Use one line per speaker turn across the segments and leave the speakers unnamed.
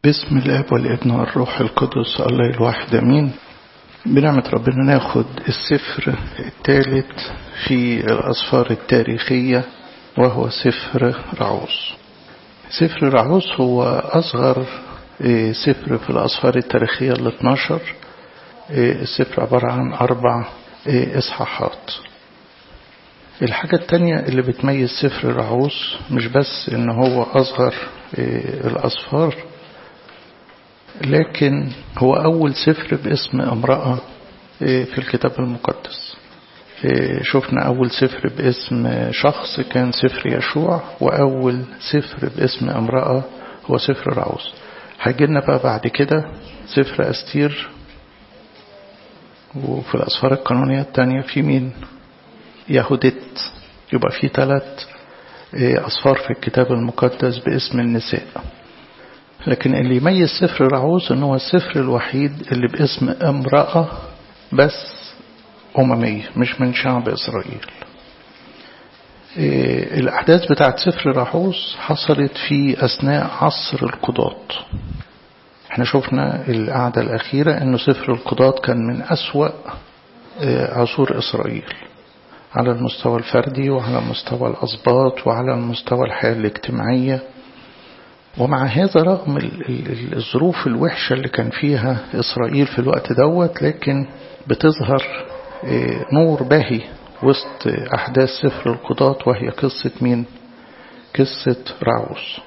باسم الاب والابن والروح القدس الله الواحد امين بنعمة ربنا ناخد السفر الثالث في الأسفار التاريخية وهو سفر رعوس سفر رعوس هو أصغر سفر في الأسفار التاريخية ال 12 السفر عبارة عن أربع إصحاحات الحاجة التانية اللي بتميز سفر رعوس مش بس إن هو أصغر الأسفار لكن هو أول سفر باسم امرأة في الكتاب المقدس شفنا أول سفر باسم شخص كان سفر يشوع وأول سفر باسم امرأة هو سفر رعوس هيجيلنا بقى بعد كده سفر أستير وفي الأسفار القانونية التانية في مين يهودت يبقى في ثلاث أسفار في الكتاب المقدس باسم النساء لكن اللي يميز سفر رعوز ان هو السفر الوحيد اللي باسم امرأة بس أممية مش من شعب إسرائيل الأحداث بتاعت سفر رعوز حصلت في أثناء عصر القضاة احنا شفنا القعدة الأخيرة أنه سفر القضاة كان من أسوأ عصور إسرائيل على المستوى الفردي وعلى مستوى الأسباط وعلى المستوى الحياة الاجتماعية ومع هذا رغم الظروف الوحشة اللي كان فيها إسرائيل في الوقت دوت لكن بتظهر نور باهي وسط أحداث سفر القضاة وهي قصة مين؟ قصة راعوس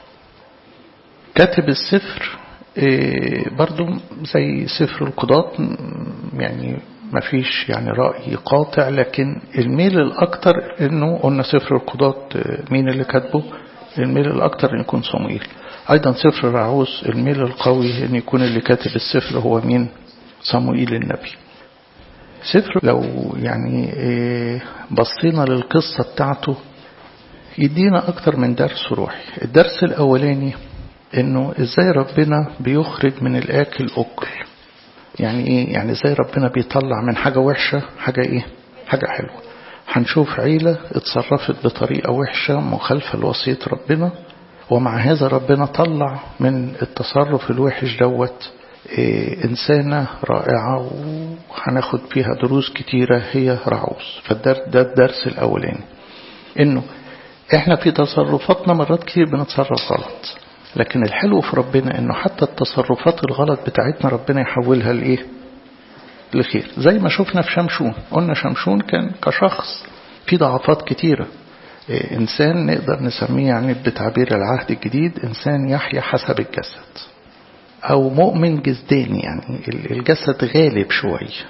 كاتب السفر برضو زي سفر القضاة يعني ما فيش يعني رأي قاطع لكن الميل الأكتر إنه قلنا سفر القضاة مين اللي كاتبه الميل الأكتر إن يكون صموئيل أيضا سفر رعوس الميل القوي أن يكون اللي كاتب السفر هو مين صموئيل النبي سفر لو يعني بصينا للقصة بتاعته يدينا أكتر من درس روحي الدرس الأولاني أنه إزاي ربنا بيخرج من الآكل أكل يعني إيه يعني إزاي ربنا بيطلع من حاجة وحشة حاجة إيه حاجة حلوة هنشوف عيلة اتصرفت بطريقة وحشة مخالفة لوصية ربنا ومع هذا ربنا طلع من التصرف الوحش دوت إيه إنسانة رائعة وهناخد فيها دروس كتيرة هي رعوس فده ده الدرس الأولاني إنه إحنا في تصرفاتنا مرات كتير بنتصرف غلط لكن الحلو في ربنا إنه حتى التصرفات الغلط بتاعتنا ربنا يحولها لإيه لخير زي ما شفنا في شمشون قلنا شمشون كان كشخص في ضعفات كتيرة إنسان نقدر نسميه يعني بتعبير العهد الجديد إنسان يحيا حسب الجسد أو مؤمن جسداني يعني الجسد غالب شوية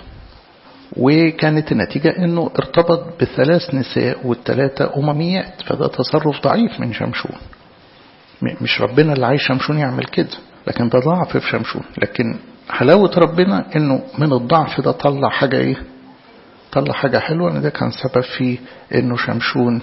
وكانت النتيجة أنه ارتبط بثلاث نساء والثلاثة أمميات فده تصرف ضعيف من شمشون مش ربنا اللي عايز شمشون يعمل كده لكن ده ضعف في شمشون لكن حلاوة ربنا أنه من الضعف ده طلع حاجة إيه طلع حاجة حلوة ان ده كان سبب في انه شمشون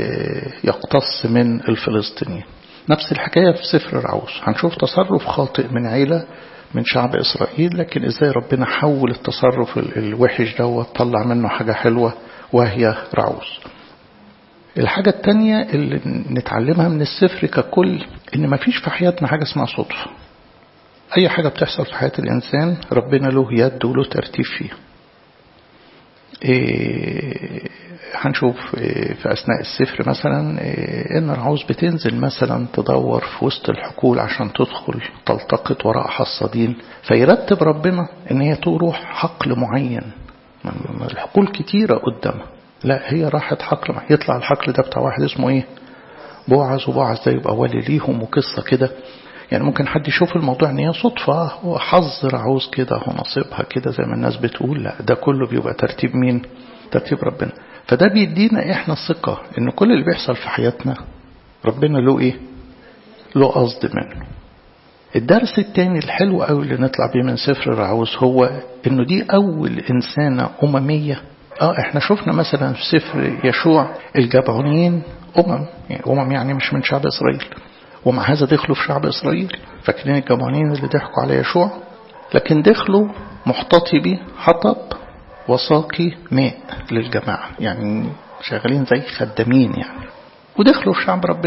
يقتص من الفلسطينيين نفس الحكاية في سفر رعوس هنشوف تصرف خاطئ من عيلة من شعب إسرائيل لكن إزاي ربنا حول التصرف الوحش ده وطلع منه حاجة حلوة وهي رعوس الحاجة التانية اللي نتعلمها من السفر ككل إن مفيش في حياتنا حاجة اسمها صدفة أي حاجة بتحصل في حياة الإنسان ربنا له يد وله ترتيب فيها إيه هنشوف إيه في أثناء السفر مثلا إيه إن العوز بتنزل مثلا تدور في وسط الحقول عشان تدخل تلتقط وراء حصادين فيرتب ربنا إن هي تروح حقل معين الحقول كتيرة قدامها لا هي راحت حقل معين يطلع الحقل ده بتاع واحد اسمه إيه بوعز وبوعز ده يبقى ولي ليهم وقصة كده يعني ممكن حد يشوف الموضوع ان هي صدفة وحظ رعوز كده ونصيبها كده زي ما الناس بتقول لا ده كله بيبقى ترتيب مين ترتيب ربنا فده بيدينا احنا الثقة ان كل اللي بيحصل في حياتنا ربنا له ايه له قصد منه الدرس التاني الحلو قوي اللي نطلع بيه من سفر رعوز هو انه دي اول انسانة اممية اه احنا شفنا مثلا في سفر يشوع الجبعونيين امم يعني امم يعني مش من شعب اسرائيل ومع هذا دخلوا في شعب إسرائيل فاكرين الجمعانين اللي ضحكوا على يشوع لكن دخلوا محتطبي حطب وساقي ماء للجماعة يعني شغالين زي خدامين يعني ودخلوا في شعب ربنا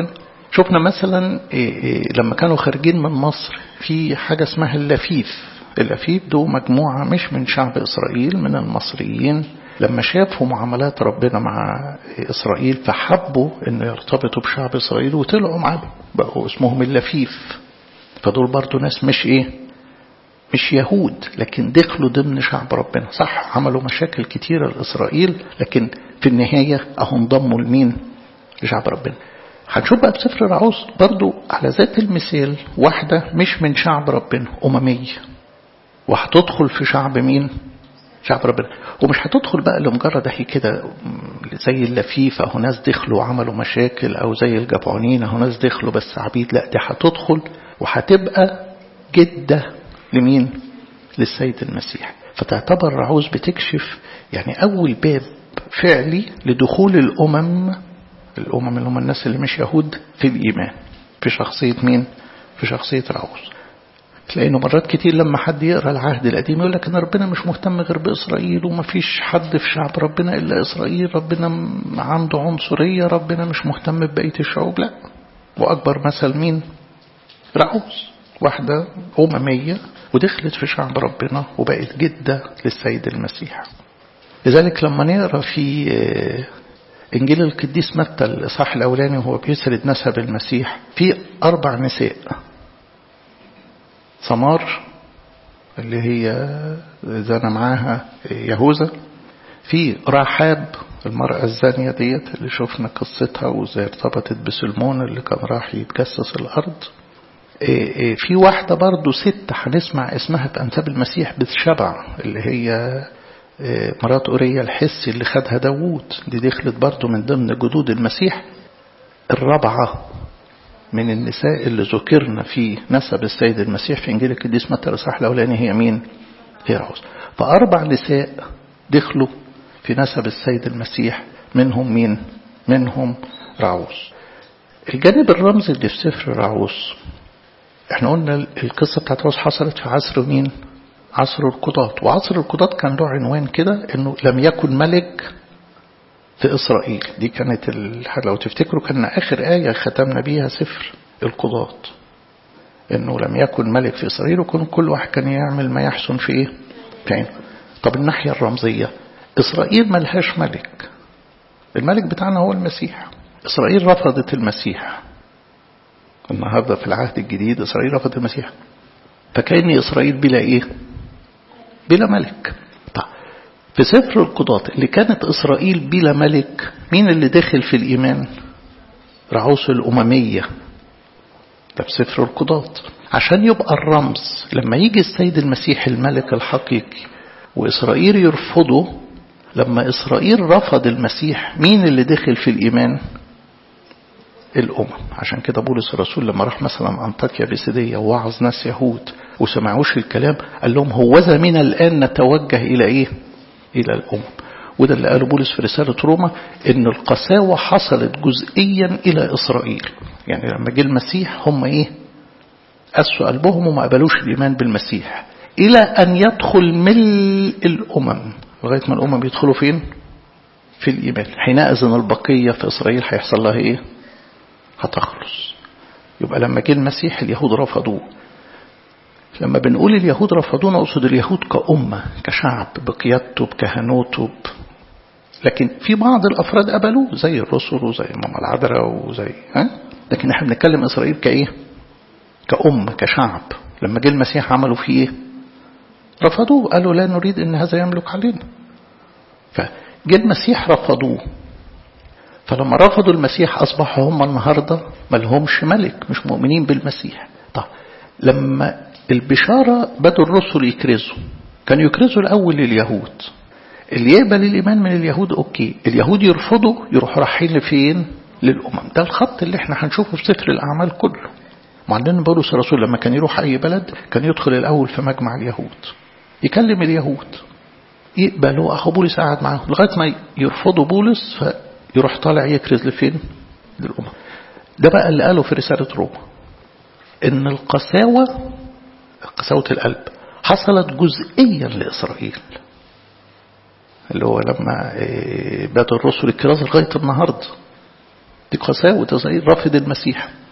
شفنا مثلا لما كانوا خارجين من مصر في حاجة اسمها اللفيف اللفيف دول مجموعة مش من شعب إسرائيل من المصريين لما شافوا معاملات ربنا مع إسرائيل فحبوا أن يرتبطوا بشعب إسرائيل وطلعوا معاهم بقوا اسمهم اللفيف فدول برضو ناس مش إيه مش يهود لكن دخلوا ضمن شعب ربنا صح عملوا مشاكل كتيرة لإسرائيل لكن في النهاية أهو انضموا لمين لشعب ربنا هنشوف بقى بسفر العوص برضو على ذات المثال واحدة مش من شعب ربنا أممية وهتدخل في شعب مين شعب ربنا ومش هتدخل بقى لمجرد اهي كده زي اللفيفة اهو ناس دخلوا وعملوا مشاكل او زي الجبعونين اهو ناس دخلوا بس عبيد لا دي هتدخل وهتبقى جدة لمين للسيد المسيح فتعتبر رعوز بتكشف يعني اول باب فعلي لدخول الامم الامم اللي هم الناس اللي مش يهود في الايمان في شخصية مين في شخصية رعوز تلاقينه مرات كتير لما حد يقرا العهد القديم يقول لك ان ربنا مش مهتم غير باسرائيل وما فيش حد في شعب ربنا الا اسرائيل ربنا عنده عنصريه ربنا مش مهتم ببقيه الشعوب لا واكبر مثل مين رعوز واحده امميه ودخلت في شعب ربنا وبقت جده للسيد المسيح لذلك لما نقرا في انجيل القديس متى الاصحاح الاولاني وهو بيسرد نسب المسيح في اربع نساء ثمار اللي هي زنا معاها يهوذا في رحاب المرأة الزانية ديت اللي شفنا قصتها وازاي ارتبطت بسلمون اللي كان راح يتجسس الأرض في واحدة برضو ست هنسمع اسمها بأنساب المسيح بتشبع اللي هي مرات أوريا الحسي اللي خدها داوود دي دخلت برضو من ضمن جدود المسيح الرابعة من النساء اللي ذكرنا في نسب السيد المسيح في إنجيل القديس متى الإصحاح الأولاني هي مين؟ هي رعوز فأربع نساء دخلوا في نسب السيد المسيح منهم مين؟ منهم رعوز الجانب الرمزي اللي في سفر رعوز احنا قلنا القصة بتاعت رعوز حصلت في عصر مين؟ عصر القضاة وعصر القضاة كان له عنوان كده انه لم يكن ملك في إسرائيل دي كانت ال... لو تفتكروا كان آخر آية ختمنا بيها سفر القضاة إنه لم يكن ملك في إسرائيل وكان كل واحد كان يعمل ما يحسن في إيه؟ في عينه. طب الناحية الرمزية إسرائيل ملهاش ملك الملك بتاعنا هو المسيح إسرائيل رفضت المسيح النهاردة في العهد الجديد إسرائيل رفضت المسيح فكأن إسرائيل بلا إيه؟ بلا ملك في سفر القضاة اللي كانت إسرائيل بلا ملك مين اللي دخل في الإيمان رعوس الأممية ده في سفر القضاة عشان يبقى الرمز لما يجي السيد المسيح الملك الحقيقي وإسرائيل يرفضه لما إسرائيل رفض المسيح مين اللي دخل في الإيمان الأمم عشان كده بولس الرسول لما راح مثلا أنطاكيا بيسيدية ووعظ ناس يهود وسمعوش الكلام قال لهم هوذا من الآن نتوجه إلى إيه إلى الأمم وده اللي قاله بولس في رسالة روما إن القساوة حصلت جزئيا إلى إسرائيل يعني لما جه المسيح هم إيه قسوا قلبهم وما قبلوش الإيمان بالمسيح إلى أن يدخل ملء الأمم لغاية ما الأمم يدخلوا فين في الإيمان حينئذ البقية في إسرائيل هيحصل لها إيه هتخلص يبقى لما جه المسيح اليهود رفضوه لما بنقول اليهود رفضونا نقصد اليهود كأمة كشعب بقيادته بكهنوته ب... لكن في بعض الأفراد قبلوه زي الرسل وزي ماما العذراء وزي ها لكن احنا بنتكلم إسرائيل كإيه كأمة كشعب لما جه المسيح عملوا فيه إيه رفضوه قالوا لا نريد أن هذا يملك علينا فجه المسيح رفضوه فلما رفضوا المسيح أصبحوا هم النهاردة ملهمش ملك مش مؤمنين بالمسيح طب لما البشارة بدوا الرسل يكرزوا كانوا يكرزوا الأول لليهود اللي يقبل الإيمان من اليهود أوكي اليهود يرفضوا يروحوا رايحين لفين للأمم ده الخط اللي احنا هنشوفه في سفر الأعمال كله معلن بولس الرسول لما كان يروح أي بلد كان يدخل الأول في مجمع اليهود يكلم اليهود يقبلوا أخو بولس قاعد معاهم لغاية ما يرفضوا بولس فيروح طالع يكرز لفين للأمم ده بقى اللي قاله في رسالة روما إن القساوة قساوة القلب حصلت جزئيا لإسرائيل اللي هو لما بدأ الرسل الكرازة لغاية النهاردة دي قساوة إسرائيل رفض المسيح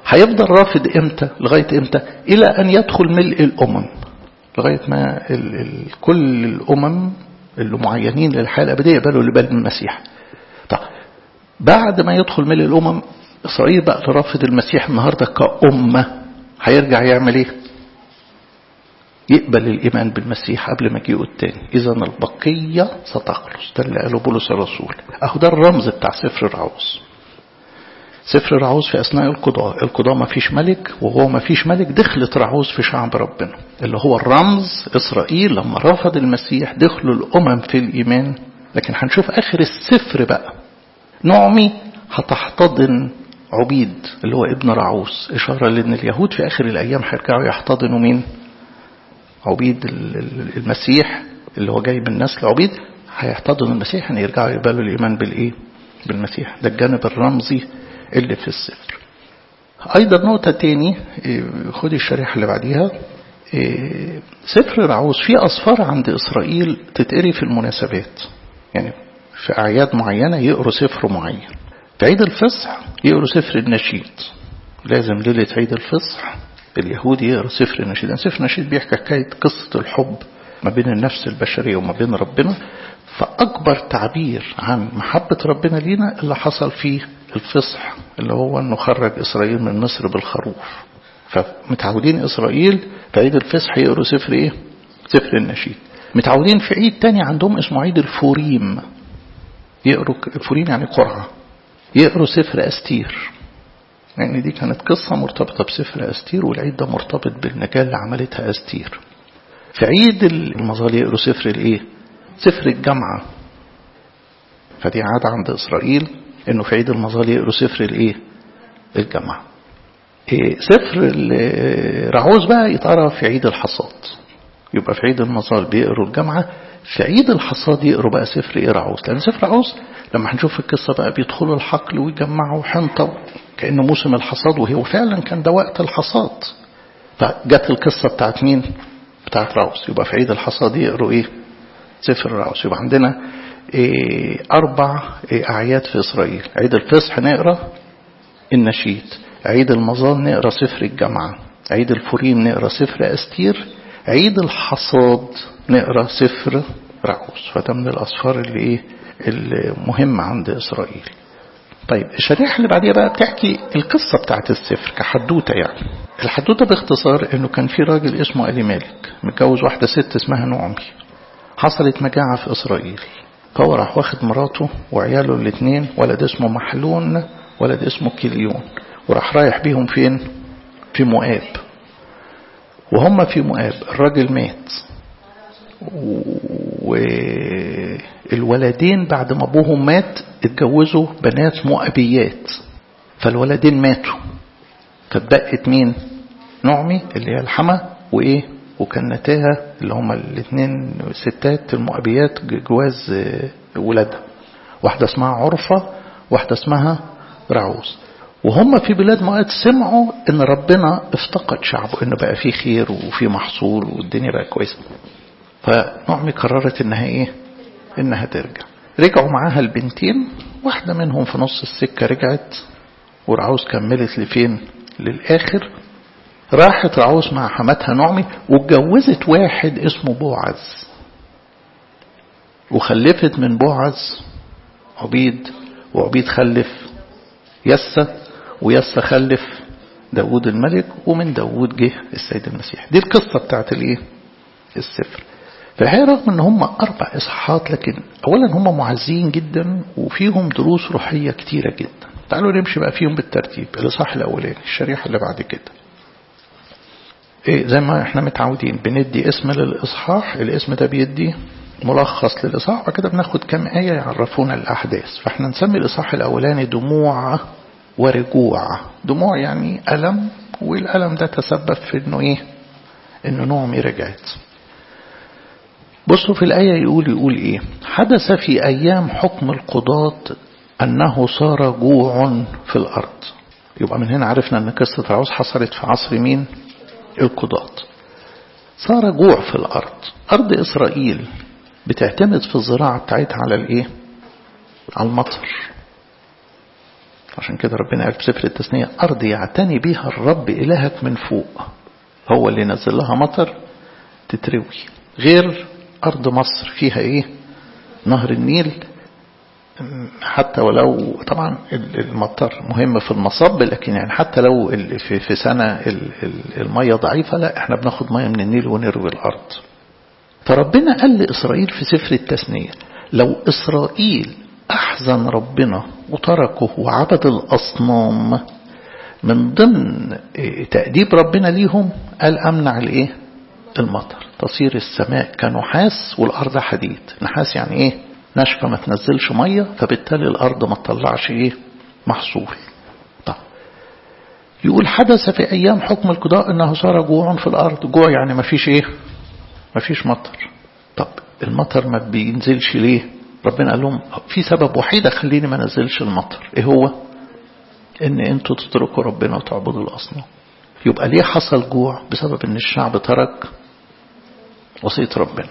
هيفضل رافض امتى لغاية امتى الى ان يدخل ملء الامم لغاية ما ال ال كل الامم اللي معينين للحياة الابدية يقبلوا لبال المسيح طب بعد ما يدخل ملء الامم اسرائيل بقى رافض المسيح النهاردة كأمة هيرجع يعمل ايه يقبل الإيمان بالمسيح قبل مجيئه التاني إذا البقية ستخلص ده اللي قاله بولس الرسول أهو ده الرمز بتاع سفر الرعوز سفر الرعوز في أثناء القضاء القضاء ما فيش ملك وهو ما فيش ملك دخلت رعوز في شعب ربنا اللي هو الرمز إسرائيل لما رفض المسيح دخلوا الأمم في الإيمان لكن هنشوف آخر السفر بقى نعمي هتحتضن عبيد اللي هو ابن رعوز إشارة لأن اليهود في آخر الأيام هيرجعوا يحتضنوا مين عبيد المسيح اللي هو جاي من نسل عبيد هيحتضنوا المسيح ان يرجعوا يقبلوا الايمان بالايه بالمسيح ده الجانب الرمزي اللي في السفر ايضا نقطة تاني خدي الشريحة اللي بعديها سفر رعوز في أصفار عند إسرائيل تتقري في المناسبات يعني في أعياد معينة يقروا سفر معين في عيد الفصح يقروا سفر النشيد لازم ليلة عيد الفصح اليهودي يقرا سفر النشيد سفر النشيد بيحكي حكاية قصة الحب ما بين النفس البشرية وما بين ربنا فأكبر تعبير عن محبة ربنا لينا اللي حصل فيه الفصح اللي هو أنه خرج إسرائيل من مصر بالخروف فمتعودين إسرائيل في عيد الفصح يقروا سفر إيه؟ سفر النشيد متعودين في عيد تاني عندهم اسمه عيد الفوريم يقروا الفوريم يعني قرعة يقروا سفر أستير لأن يعني دي كانت قصة مرتبطة بسفر أستير والعيد ده مرتبط بالنجاة اللي عملتها أستير في عيد المظال يقروا سفر الإيه؟ سفر الجامعة فدي عادة عند إسرائيل إنه في عيد المظال يقروا سفر الإيه؟ الجامعة إيه سفر رعوز بقى يتقرا في عيد الحصاد يبقى في عيد المظال بيقروا الجامعة في عيد الحصاد يقروا بقى سفر إيه رعوز لأن سفر رعوز لما هنشوف القصة بقى بيدخلوا الحقل ويجمعوا حنطة كأنه موسم الحصاد وهو فعلا كان ده وقت الحصاد فجت القصة بتاعت مين بتاعت راوس يبقى في عيد الحصاد يقروا ايه سفر راوس يبقى عندنا إيه أربع إيه أعياد في إسرائيل عيد الفصح نقرأ النشيد عيد المظال نقرأ سفر الجامعة عيد الفوريم نقرأ سفر أستير عيد الحصاد نقرأ سفر راوس فده من الأسفار اللي إيه المهمة عند إسرائيل طيب الشريحة اللي بعديها بقى بتحكي القصة بتاعت السفر كحدوتة يعني الحدوتة باختصار انه كان في راجل اسمه ألي مالك متجوز واحدة ست اسمها نعمي حصلت مجاعة في إسرائيل فهو راح واخد مراته وعياله الاثنين ولد اسمه محلون ولد اسمه كليون وراح رايح بيهم فين في مؤاب وهم في مؤاب الراجل مات والولدين بعد ما ابوهم مات اتجوزوا بنات مؤبيات فالولدين ماتوا فاتبقت مين نعمي اللي هي الحما وايه وكنتاها اللي هما الاثنين ستات المؤبيات جواز ولادها واحدة اسمها عرفة واحدة اسمها رعوز وهم في بلاد مؤاد سمعوا ان ربنا افتقد شعبه ان بقى فيه خير وفي محصول والدنيا بقى كويسه فنعمي قررت انها ايه انها ترجع رجعوا معاها البنتين واحدة منهم في نص السكة رجعت ورعوز كملت لفين للآخر راحت رعوز مع حماتها نعمي واتجوزت واحد اسمه بوعز وخلفت من بوعز عبيد وعبيد خلف يسة ويسة خلف داود الملك ومن داود جه السيد المسيح دي القصة بتاعت الايه السفر فالحقيقة رغم ان هم اربع اصحاحات لكن اولا هم معزين جدا وفيهم دروس روحية كتيرة جدا تعالوا نمشي بقى فيهم بالترتيب الاصحاح الاولاني الشريحة اللي بعد كده إيه زي ما احنا متعودين بندي اسم للاصحاح الاسم ده بيدي ملخص للاصحاح وكده بناخد كام آية يعرفونا الأحداث فاحنا نسمي الإصحاح الأولاني دموع ورجوع دموع يعني ألم والألم ده تسبب في إنه إيه إنه نعمي رجعت بصوا في الآية يقول يقول إيه حدث في أيام حكم القضاة أنه صار جوع في الأرض يبقى من هنا عرفنا أن قصة العوز حصلت في عصر مين القضاة صار جوع في الأرض أرض إسرائيل بتعتمد في الزراعة بتاعتها على الإيه على المطر عشان كده ربنا قال في سفر التثنية أرض يعتني بها الرب إلهك من فوق هو اللي نزل لها مطر تتروي غير أرض مصر فيها إيه نهر النيل حتى ولو طبعا المطر مهم في المصب لكن يعني حتى لو في في سنة المية ضعيفة لا احنا بناخد مية من النيل ونروي الأرض فربنا قال لإسرائيل في سفر التثنية لو إسرائيل أحزن ربنا وتركه وعبد الأصنام من ضمن تأديب ربنا ليهم قال أمنع الإيه المطر تصير السماء كنحاس والأرض حديد نحاس يعني إيه ناشفة ما تنزلش مية فبالتالي الأرض ما تطلعش إيه محصول طب يقول حدث في أيام حكم القضاء أنه صار جوع في الأرض جوع يعني ما فيش إيه ما فيش مطر طب المطر ما بينزلش ليه ربنا قال لهم في سبب وحيد خليني ما نزلش المطر ايه هو ان انتوا تتركوا ربنا وتعبدوا الاصنام يبقى ليه حصل جوع بسبب ان الشعب ترك وصية ربنا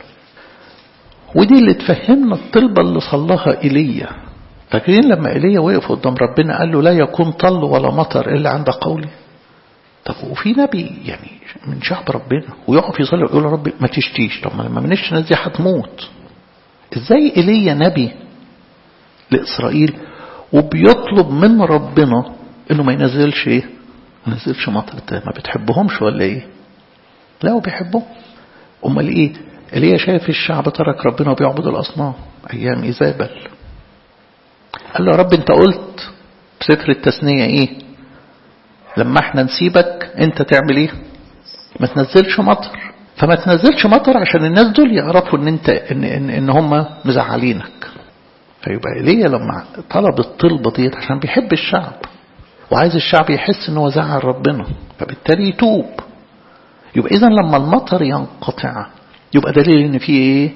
ودي اللي تفهمنا الطلبة اللي صلاها إيليا فاكرين لما إيليا وقف قدام ربنا قال له لا يكون طل ولا مطر إلا عند قولي طب وفي نبي يعني من شعب ربنا ويقف يصلي ويقول يا رب ما تشتيش طب ما لما منش الناس دي هتموت ازاي ايليا نبي لاسرائيل وبيطلب من ربنا انه ما ينزلش ايه ما ينزلش مطر ده ما بتحبهمش ولا ايه لا هو بيحبهم امال ايه ايليا شايف الشعب ترك ربنا وبيعبد الاصنام ايام ايزابل قال له يا رب انت قلت بسفر التثنيه ايه لما احنا نسيبك انت تعمل ايه ما تنزلش مطر فما تنزلش مطر عشان الناس دول يعرفوا ان انت ان ان, إن هم مزعلينك فيبقى ايليا لما طلب الطلبة ديت عشان بيحب الشعب وعايز الشعب يحس ان هو زعل ربنا فبالتالي يتوب يبقى اذا لما المطر ينقطع يبقى دليل ان في ايه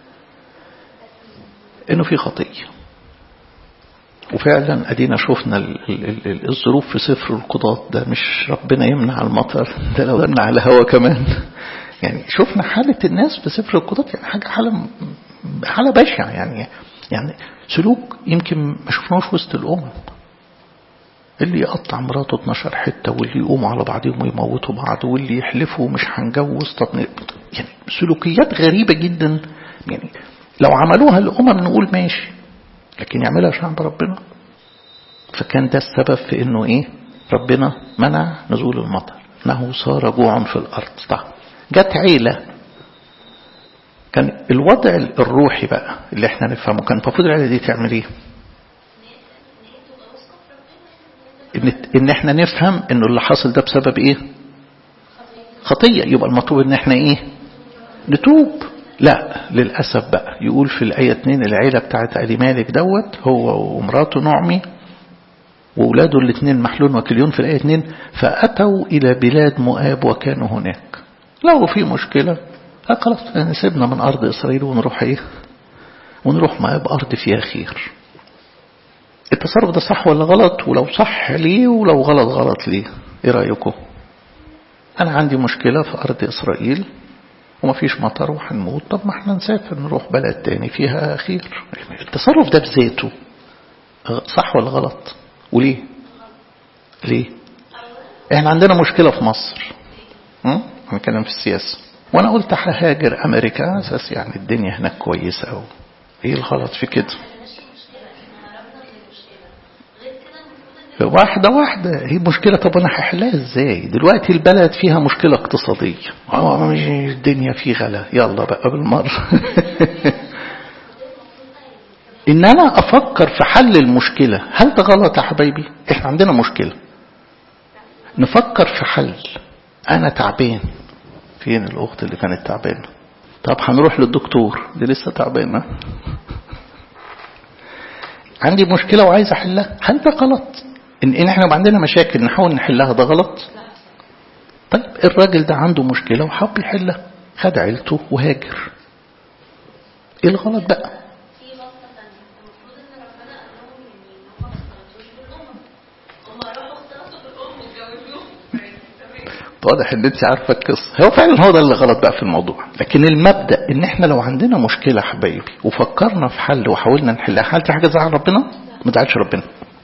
انه في خطيه وفعلا ادينا شفنا الظروف في سفر القضاة ده مش ربنا يمنع المطر ده لو يمنع الهواء كمان يعني شفنا حالة الناس في سفر القضاة يعني حاجة حالة حالة بشعة يعني يعني سلوك يمكن ما شفناهوش وسط الأمم اللي يقطع مراته 12 حتة واللي يقوموا على بعضهم ويموتوا بعض واللي يحلفوا مش هنجوز طب يعني سلوكيات غريبة جدا يعني لو عملوها الأمم نقول ماشي لكن يعملها شعب ربنا فكان ده السبب في انه ايه ربنا منع نزول المطر انه صار جوع في الارض طيب جت عيلة كان الوضع الروحي بقى اللي احنا نفهمه كان المفروض العيلة دي تعمل ايه ان, ان احنا نفهم انه اللي حصل ده بسبب ايه خطية يبقى المطلوب ان احنا ايه نتوب لا للأسف بقى يقول في الآية 2 العيلة بتاعت ألي مالك دوت هو ومراته نعمي وأولاده الاثنين محلول وكليون في الآية 2 فأتوا إلى بلاد مؤاب وكانوا هناك لو في مشكلة خلاص سيبنا من أرض إسرائيل ونروح إيه ونروح مؤاب أرض فيها خير التصرف ده صح ولا غلط ولو صح ليه ولو غلط غلط ليه ايه رأيكم انا عندي مشكلة في ارض اسرائيل وما فيش مطر وهنموت طب ما احنا نسافر نروح بلد تاني فيها خير التصرف ده بذاته صح ولا غلط وليه ليه احنا عندنا مشكلة في مصر هنتكلم في السياسة وانا قلت ههاجر امريكا اساس يعني الدنيا هناك كويسة او ايه الغلط في كده واحدة واحدة هي مشكلة طب أنا هحلها إزاي دلوقتي البلد فيها مشكلة اقتصادية مش الدنيا فيه غلا يلا بقى بالمرة إن أنا أفكر في حل المشكلة هل ده غلط يا حبايبي إحنا عندنا مشكلة نفكر في حل أنا تعبان فين الأخت اللي كانت تعبانة طب هنروح للدكتور دي لسه تعبانة عندي مشكلة وعايز أحلها هل ده غلط إن, إن إحنا عندنا مشاكل نحاول نحلها ده غلط طيب الراجل ده عنده مشكلة وحب يحلها خد عيلته وهاجر إيه الغلط بقى واضح ان انت عارفه القصه هو فعلا هو ده اللي غلط بقى في الموضوع لكن المبدا ان احنا لو عندنا مشكله حبايبي وفكرنا في حل وحاولنا نحلها هل في حاجه زعل ربنا ما زعلش ربنا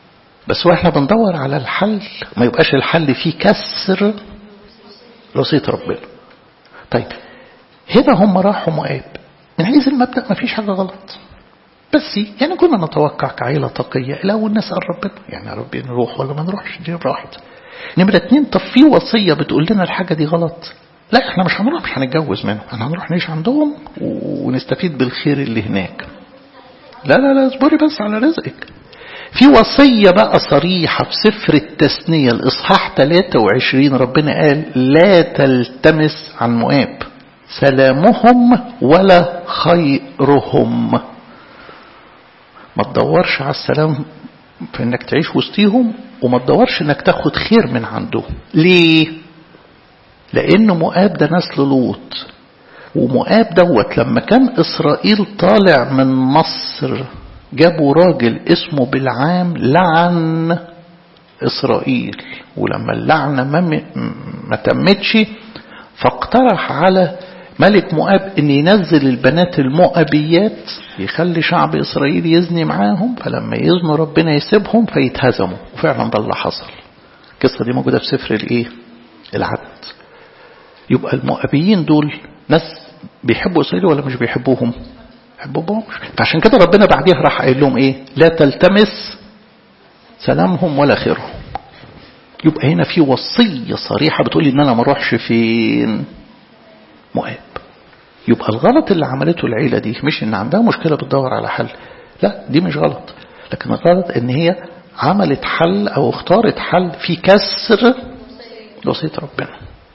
بس واحنا بندور على الحل ما يبقاش الحل فيه كسر وصية ربنا طيب هنا هم راحوا مؤاب من حيث المبدأ ما فيش حاجة غلط بس يعني كنا نتوقع كعيلة تقية الأول نسأل ربنا يعني يا ربي نروح ولا ما نروحش دي راحت نمرة اتنين طب في وصية بتقول لنا الحاجة دي غلط لا احنا مش هنروح مش هنتجوز منهم احنا هنروح نعيش عندهم ونستفيد بالخير اللي هناك لا لا لا اصبري بس على رزقك في وصية بقى صريحة في سفر التثنية الإصحاح 23 ربنا قال لا تلتمس عن مؤاب سلامهم ولا خيرهم ما تدورش على السلام في انك تعيش وسطيهم وما تدورش انك تاخد خير من عندهم ليه لان مؤاب ده نسل لوط ومؤاب دوت لما كان اسرائيل طالع من مصر جابوا راجل اسمه بالعام لعن اسرائيل ولما اللعنه ما, ما تمتش فاقترح على ملك مؤاب ان ينزل البنات المؤابيات يخلي شعب اسرائيل يزني معاهم فلما يزنوا ربنا يسيبهم فيتهزموا وفعلا ده اللي حصل القصه دي موجوده في سفر الايه العدد يبقى المؤابيين دول ناس بيحبوا اسرائيل ولا مش بيحبوهم بيحبوهم فعشان كده ربنا بعديها راح قايل لهم ايه لا تلتمس سلامهم ولا خيرهم يبقى هنا في وصيه صريحه بتقول ان انا ما اروحش فين مؤاب يبقى الغلط اللي عملته العيلة دي مش ان عندها مشكلة بتدور على حل لا دي مش غلط لكن الغلط ان هي عملت حل او اختارت حل في كسر وصية ربنا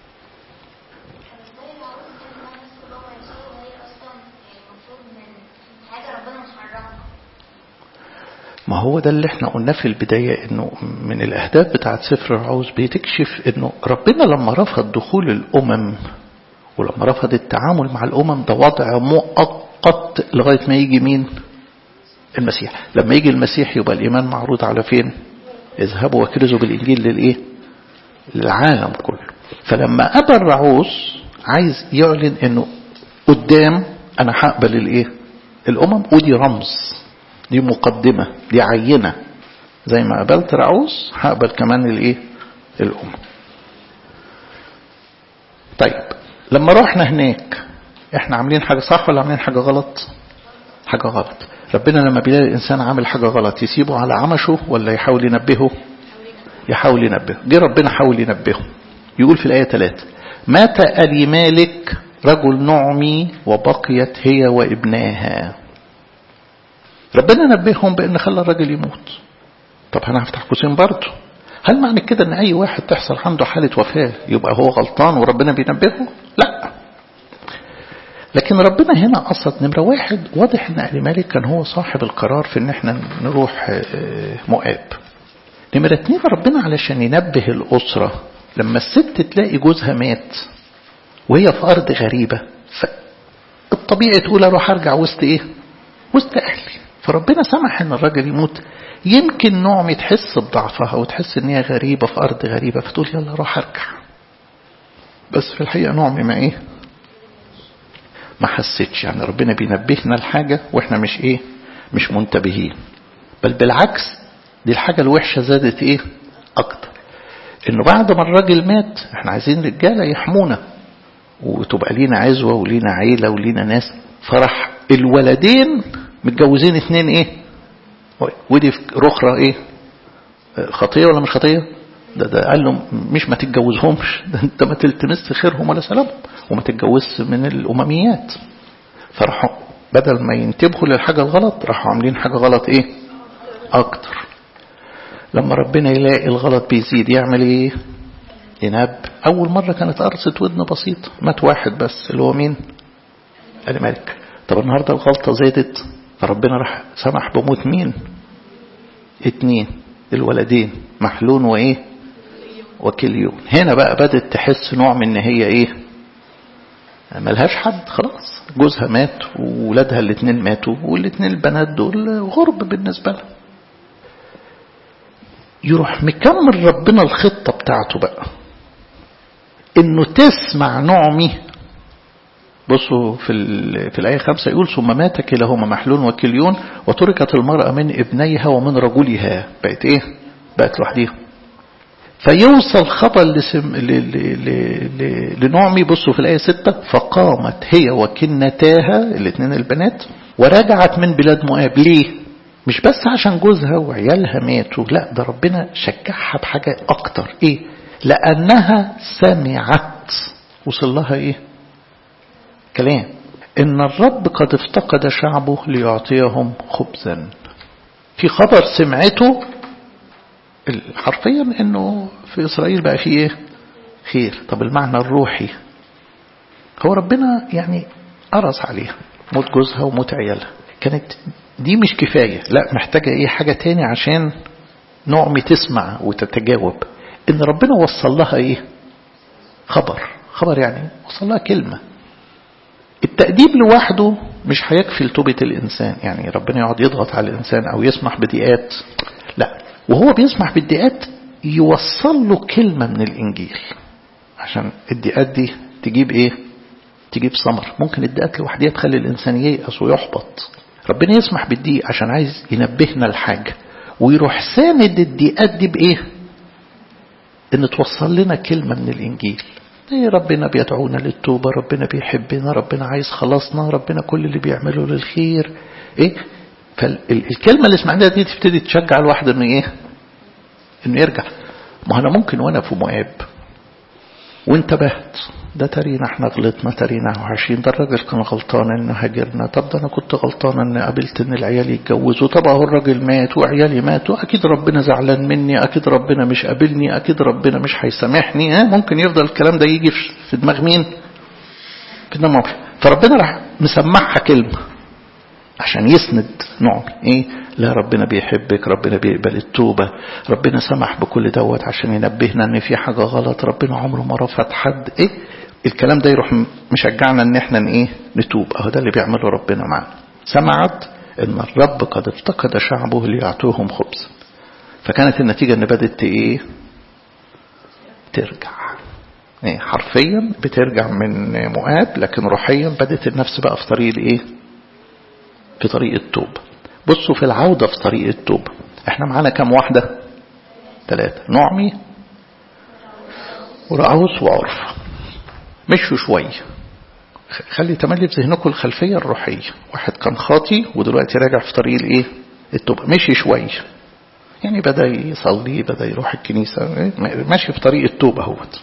ما هو ده اللي احنا قلناه في البداية انه من الاهداف بتاعت سفر العوز بتكشف انه ربنا لما رفض دخول الامم ولما رفض التعامل مع الأمم ده وضع مؤقت لغاية ما يجي مين المسيح لما يجي المسيح يبقى الإيمان معروض على فين اذهبوا واكرزوا بالإنجيل للإيه للعالم كله فلما أبى الرعوس عايز يعلن أنه قدام أنا هقبل الإيه الأمم ودي رمز دي مقدمة دي عينة زي ما قبلت رعوس هقبل كمان الإيه الأمم طيب لما رحنا هناك احنا عاملين حاجة صح ولا عاملين حاجة غلط حاجة غلط ربنا لما بيلاقي الإنسان عامل حاجة غلط يسيبه على عمشه ولا يحاول ينبهه يحاول ينبهه جه ربنا حاول ينبهه يقول في الآية 3 مات ألي مالك رجل نعمي وبقيت هي وابناها ربنا نبههم بأن خلى الراجل يموت طب أنا هفتح قوسين برضه هل معنى كده ان اي واحد تحصل عنده حالة وفاة يبقى هو غلطان وربنا بينبهه لا لكن ربنا هنا قصد نمرة واحد واضح ان أهل مالك كان هو صاحب القرار في ان احنا نروح مؤاب نمرة اتنين ربنا علشان ينبه الأسرة لما الست تلاقي جوزها مات وهي في أرض غريبة فالطبيعي تقول أروح أرجع وسط إيه وسط أهلي فربنا سمح ان الراجل يموت يمكن نعمي تحس بضعفها وتحس ان هي غريبة في ارض غريبة فتقول يلا روح ارجع بس في الحقيقة نعمي ما ايه ما حسيتش يعني ربنا بينبهنا الحاجة واحنا مش ايه مش منتبهين بل بالعكس دي الحاجة الوحشة زادت ايه اكتر انه بعد ما الراجل مات احنا عايزين رجالة يحمونا وتبقى لينا عزوة ولينا عيلة ولينا ناس فرح الولدين متجوزين اتنين ايه ودي رخرة ايه خطية ولا مش خطية ده ده قال له مش ما تتجوزهمش ده انت ما تلتمس خيرهم ولا سلامهم وما تتجوزش من الامميات فراحوا بدل ما ينتبهوا للحاجة الغلط راحوا عاملين حاجة غلط ايه اكتر لما ربنا يلاقي الغلط بيزيد يعمل ايه ينب اول مرة كانت قرصة ودن بسيطة مات واحد بس اللي هو مين الملك طب النهاردة الغلطة زادت فربنا راح سمح بموت مين اتنين الولدين محلون وايه وكليون هنا بقى بدت تحس نوع من ان هي ايه ملهاش حد خلاص جوزها مات وولادها الاتنين ماتوا والاتنين البنات دول غرب بالنسبة لها يروح مكمل ربنا الخطة بتاعته بقى انه تسمع نعمي بصوا في, في الآية خمسة يقول ثم مات كلاهما محلون وكليون وتركت المرأة من ابنيها ومن رجلها بقت ايه بقت لوحديها فيوصل خبر لسم... ل... ل... ل... لنعمي بصوا في الآية ستة فقامت هي وكنتاها الاثنين البنات ورجعت من بلاد مؤاب ليه مش بس عشان جوزها وعيالها ماتوا لا ده ربنا شجعها بحاجة أكتر إيه لأنها سمعت وصل لها إيه كلام إن الرب قد افتقد شعبه ليعطيهم خبزا في خبر سمعته حرفيا انه في اسرائيل بقى فيه ايه خير طب المعنى الروحي هو ربنا يعني قرص عليها موت جوزها وموت عيالها كانت دي مش كفاية لا محتاجة ايه حاجة تاني عشان نعمي تسمع وتتجاوب ان ربنا وصل لها ايه خبر خبر يعني وصل لها كلمة التأديب لوحده مش هيكفي لتوبة الإنسان يعني ربنا يقعد يضغط على الإنسان أو يسمح بدقات لا وهو بيسمح بالدقات يوصل له كلمة من الإنجيل عشان الدقات دي تجيب إيه تجيب ثمر ممكن الدقات لوحدها تخلي الإنسان ييأس ويحبط ربنا يسمح بالدقيق عشان عايز ينبهنا لحاجة ويروح ساند الدقات دي بإيه إن توصل لنا كلمة من الإنجيل إيه ربنا بيدعونا للتوبة ربنا بيحبنا ربنا عايز خلاصنا ربنا كل اللي بيعمله للخير إيه فالكلمة اللي سمعناها دي تبتدي تشجع الواحد انه ايه انه يرجع ما انا ممكن وانا في مؤاب وانتبهت ده ترينا احنا غلطنا ترينا وعايشين ده الراجل كان غلطان ان هاجرنا طب ده انا كنت غلطان ان قابلت ان العيال يتجوزوا طب اهو الراجل مات وعيالي ماتوا اكيد ربنا زعلان مني اكيد ربنا مش قابلني اكيد ربنا مش هيسامحني اه ممكن يفضل الكلام ده يجي في دماغ مين في دماغ فربنا راح مسمعها كلمه عشان يسند نعم ايه لا ربنا بيحبك ربنا بيقبل التوبة ربنا سمح بكل دوت عشان ينبهنا ان في حاجة غلط ربنا عمره ما رفض حد ايه الكلام ده يروح مشجعنا ان احنا ايه نتوب اهو ده اللي بيعمله ربنا معنا سمعت ان الرب قد افتقد شعبه ليعطوهم خبز فكانت النتيجة ان بدت ايه ترجع ايه حرفيا بترجع من مؤاب لكن روحيا بدت النفس بقى في طريق الايه في طريق التوبة بصوا في العودة في طريق التوبة احنا معانا كم واحدة ثلاثة نعمي ورعوس وعرف مشوا شوية خلي تملي في ذهنكم الخلفية الروحية واحد كان خاطي ودلوقتي راجع في طريق الايه التوبة مشي شوية يعني بدأ يصلي بدأ يروح الكنيسة ماشي في طريق التوبة هوت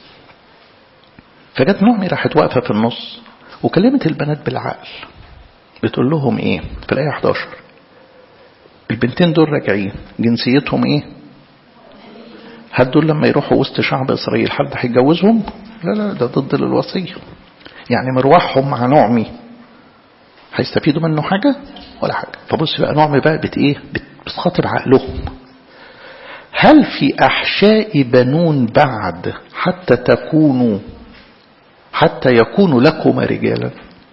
فجت نعمي راحت واقفة في النص وكلمت البنات بالعقل بتقول لهم ايه في الآية 11 البنتين دول راجعين جنسيتهم ايه هل دول لما يروحوا وسط شعب إسرائيل حد هيتجوزهم لا لا ده ضد الوصية يعني مروحهم مع نعمي هيستفيدوا منه حاجة ولا حاجة فبص بقى نعمي بقى بت ايه بتخاطب عقلهم هل في أحشاء بنون بعد حتى تكونوا حتى يكونوا لكم رجالا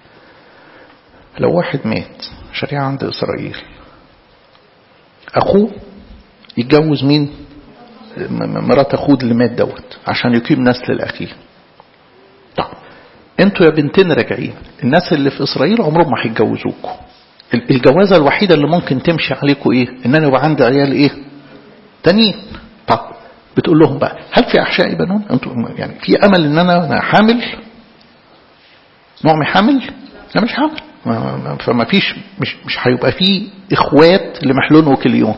لو واحد مات شريعة عند إسرائيل أخوه يتجوز مين مرات أخوه اللي مات دوت عشان يقيم نسل الأخيه طب انتوا يا بنتين راجعين الناس اللي في إسرائيل عمرهم ما هيتجوزوكوا الجوازة الوحيدة اللي ممكن تمشي عليكم ايه ان انا يبقى عندي عيال ايه تانيين طب بتقول لهم بقى هل في احشاء بنون انتوا يعني في امل ان انا انا حامل نعمي حامل لا مش حامل فما فيش مش مش هيبقى فيه اخوات لمحلول وكليون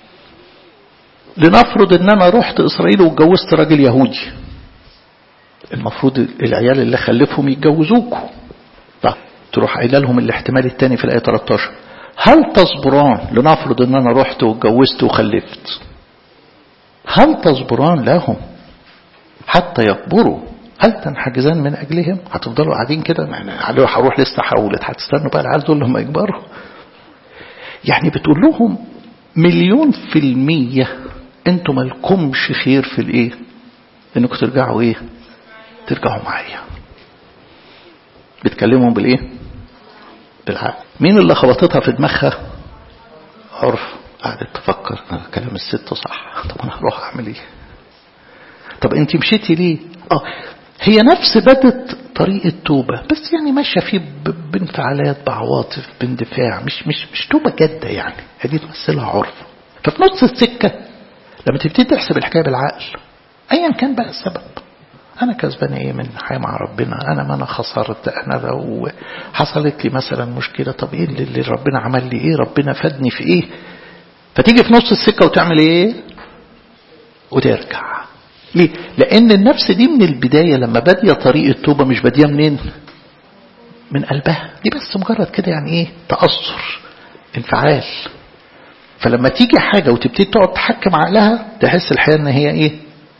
لنفرض ان انا رحت اسرائيل واتجوزت راجل يهودي المفروض العيال اللي خلفهم يتجوزوكوا طب تروح قايله لهم الاحتمال الثاني في الايه 13 هل تصبران لنفرض ان انا رحت واتجوزت وخلفت هل تصبران لهم حتى يكبروا هل تنحجزان من اجلهم هتفضلوا قاعدين كده هروح لسه حولت هتستنوا بقى العيال دول لما يكبروا يعني بتقول لهم مليون في المية انتوا مالكمش خير في الايه انكم ترجعوا ايه ترجعوا معايا بتكلمهم بالايه بالعقل مين اللي خبطتها في دماغها عرف قعدت تفكر كلام الست صح طب انا هروح اعمل ايه طب انت مشيتي ليه اه هي نفس بدت طريق التوبة بس يعني ماشية فيه بانفعالات بعواطف باندفاع مش مش مش توبة جادة يعني هذه تمثلها عرف ففي نص السكة لما تبتدي تحسب الحكاية بالعقل أيا كان بقى السبب أنا كسبان إيه من حياة مع ربنا أنا ما أنا خسرت أنا لو حصلت لي مثلا مشكلة طب إيه اللي, اللي ربنا عمل لي إيه ربنا فادني في إيه فتيجي في نص السكة وتعمل إيه وترجع ليه لأن النفس دي من البداية لما بادية طريق التوبة مش بادية منين من قلبها دي بس مجرد كده يعني إيه تأثر انفعال فلما تيجي حاجة وتبتدي تقعد تحكم عقلها تحس الحياة ان هي ايه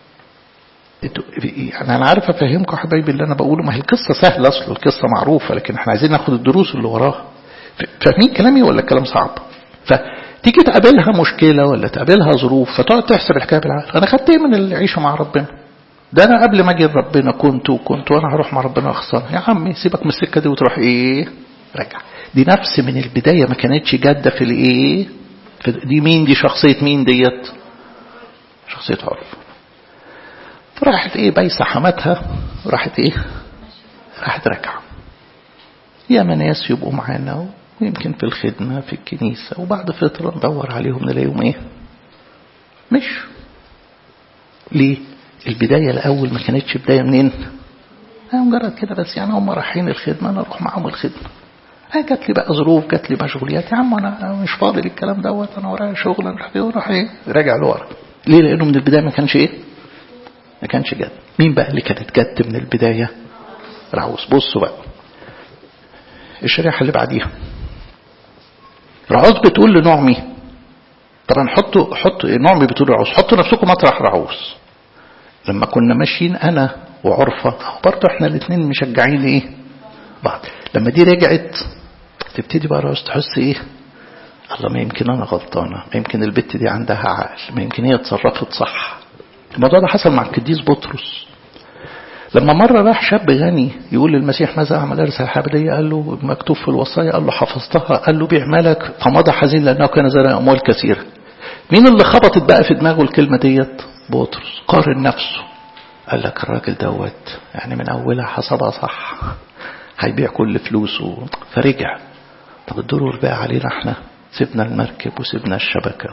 يعني انا عارف افهمكم حبايبي اللي انا بقوله ما هي القصة سهلة اصل القصة معروفة لكن احنا عايزين ناخد الدروس اللي وراها فاهمين كلامي ولا الكلام صعب فتيجي تقابلها مشكلة ولا تقابلها ظروف فتقعد تحسب الحكاية بالعقل انا خدت ايه من العيشة مع ربنا ده انا قبل ما اجي ربنا كنت وكنت وانا هروح مع ربنا اخسر يا عمي سيبك من السكة دي وتروح ايه رجع دي نفس من البداية ما كانتش جادة في الايه دي مين دي شخصية مين ديت شخصية عرف فراحت ايه بايسة حماتها راحت ايه راحت ركعة يا ناس يبقوا معانا ويمكن في الخدمة في الكنيسة وبعد فترة ندور عليهم نلاقيهم ايه مش ليه البداية الأول ما كانتش بداية منين مجرد كده بس يعني هم رايحين الخدمة أنا أروح معاهم الخدمة جات لي بقى ظروف جات لي مشغوليات يا عم انا مش فاضي للكلام دوت انا ورايا شغل انا راح اروح ايه راجع لورا ليه لانه من البدايه ما كانش ايه ما كانش جد مين بقى اللي كانت جد من البدايه رعوس بصوا بقى الشريحه اللي بعديها رعوس بتقول لنعمي طبعا حطوا حطوا نعمي بتقول رعوس حطوا نفسكم مطرح رعوس لما كنا ماشيين انا وعرفه برضه احنا الاثنين مشجعين ايه بعض لما دي رجعت تبتدي بقى رأس تحس ايه الله ما يمكن انا غلطانة ما يمكن البت دي عندها عقل ما يمكن هي اتصرفت صح الموضوع ده حصل مع القديس بطرس لما مرة راح شاب غني يقول للمسيح ماذا أعمل أرسل حبلية قال له مكتوب في الوصايا قال له حفظتها قال له بيع مالك فمضى حزين لأنه كان زرع أموال كثيرة مين اللي خبطت بقى في دماغه الكلمة ديت بطرس قارن نفسه قال لك الراجل دوت يعني من أولها حسبها صح هيبيع كل فلوسه فرجع طب الدور والباقي علينا احنا سيبنا المركب وسيبنا الشبكة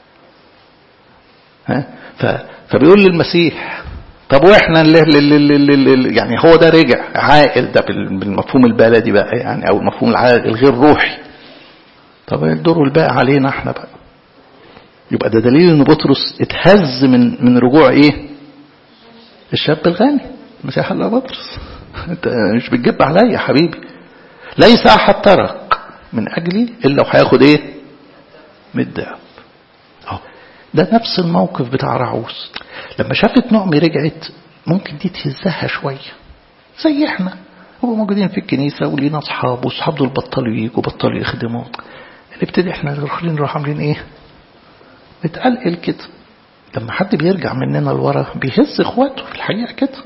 ها ف... فبيقول للمسيح طب واحنا اللي اللي اللي اللي يعني هو ده رجع عاقل ده بالمفهوم البلدي بقى يعني او المفهوم العاقل الغير روحي طب الدور والباقي علينا احنا بقى يبقى ده دليل ان بطرس اتهز من من رجوع ايه الشاب الغني المسيح قال بطرس انت مش بتجيب عليا يا حبيبي ليس احد ترك من اجلي الا وهياخد ايه من الضعف اهو ده نفس الموقف بتاع رعوس لما شافت نعمي رجعت ممكن دي تهزها شويه زي احنا هو موجودين في الكنيسه ولينا اصحاب واصحاب دول بطلوا يجوا بطلوا يخدموا نبتدي احنا الاخرين نروح عاملين ايه بتقلقل كده لما حد بيرجع مننا لورا بيهز اخواته في الحقيقه كده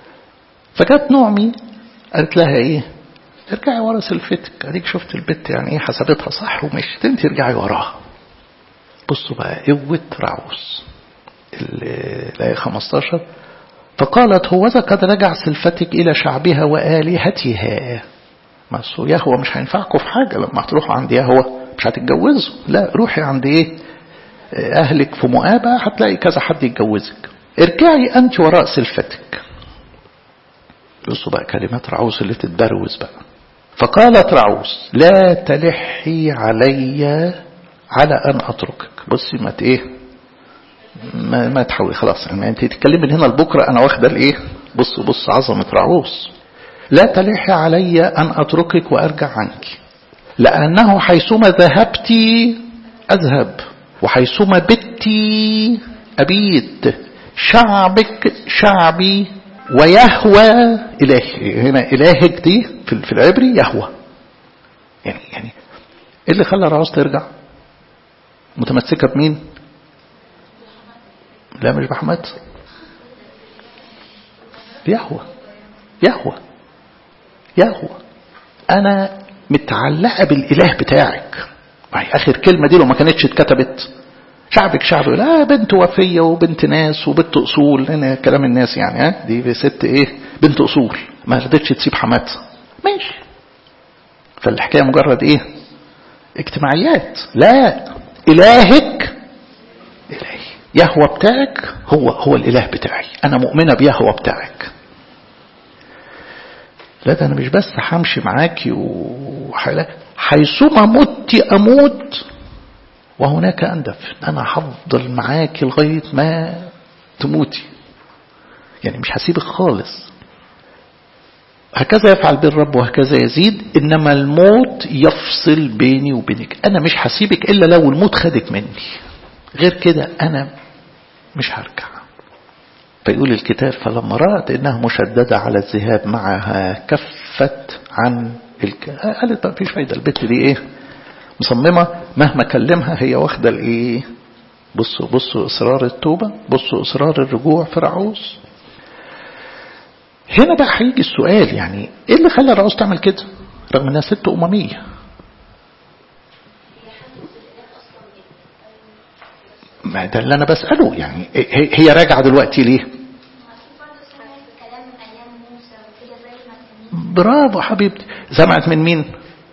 فجت نعمي قالت لها ايه ارجعي ورا سلفتك اديك شفت البت يعني ايه حسبتها صح ومشيت انت ارجعي وراها بصوا بقى قوة رعوس الآية 15 فقالت هوذا قد رجع سلفتك إلى شعبها وآلهتها ما يهوى مش هينفعكم في حاجة لما هتروحوا عند يهوى مش هتتجوزوا لا روحي عند ايه أهلك في مؤابة هتلاقي كذا حد يتجوزك ارجعي أنت وراء سلفتك بصوا بقى كلمات رعوس اللي تتبروز بقى فقالت رعوس لا تلحي علي على أن أتركك بصي ما ايه ما, ما تحاولي خلاص يعني انت تتكلمي من هنا لبكره انا واخده الايه بص بص عظمه رعوس لا تلحي علي ان اتركك وارجع عنك لانه حيثما ذهبت اذهب وحيثما بتي ابيت شعبك شعبي ويهوى إلهي هنا إلهك دي في العبري يهوى يعني يعني إيه اللي خلى رعوز ترجع متمسكة بمين لا مش بحمد يهوى يهوى يهوى أنا متعلقة بالإله بتاعك آخر كلمة دي لو ما كانتش اتكتبت شعبك شعب لا بنت وفية وبنت ناس وبنت أصول هنا كلام الناس يعني ها دي ست إيه بنت أصول ما رضتش تسيب حماتها ماشي فالحكاية مجرد إيه اجتماعيات لا إلهك إلهي يهوى بتاعك هو هو الإله بتاعي أنا مؤمنة بيهوى بتاعك لا ده أنا مش بس همشي معاكي وحلا حيثما مت أموت وهناك أندفن أنا هفضل معاكي لغاية ما تموتي يعني مش هسيبك خالص هكذا يفعل بالرب وهكذا يزيد إنما الموت يفصل بيني وبينك أنا مش هسيبك إلا لو الموت خدك مني غير كده أنا مش هرجع فيقول الكتاب فلما رأت إنها مشددة على الذهاب معها كفت عن الك... قالت ما فيش فايدة البت دي إيه مصممة مهما كلمها هي واخدة الإيه بصوا بصوا إصرار التوبة بصوا إصرار الرجوع في رعوز هنا بقى هيجي السؤال يعني ايه اللي خلى الرعوز تعمل كده رغم انها ست امميه ما ده اللي انا بساله يعني هي راجعه دلوقتي ليه برافو حبيبتي سمعت من مين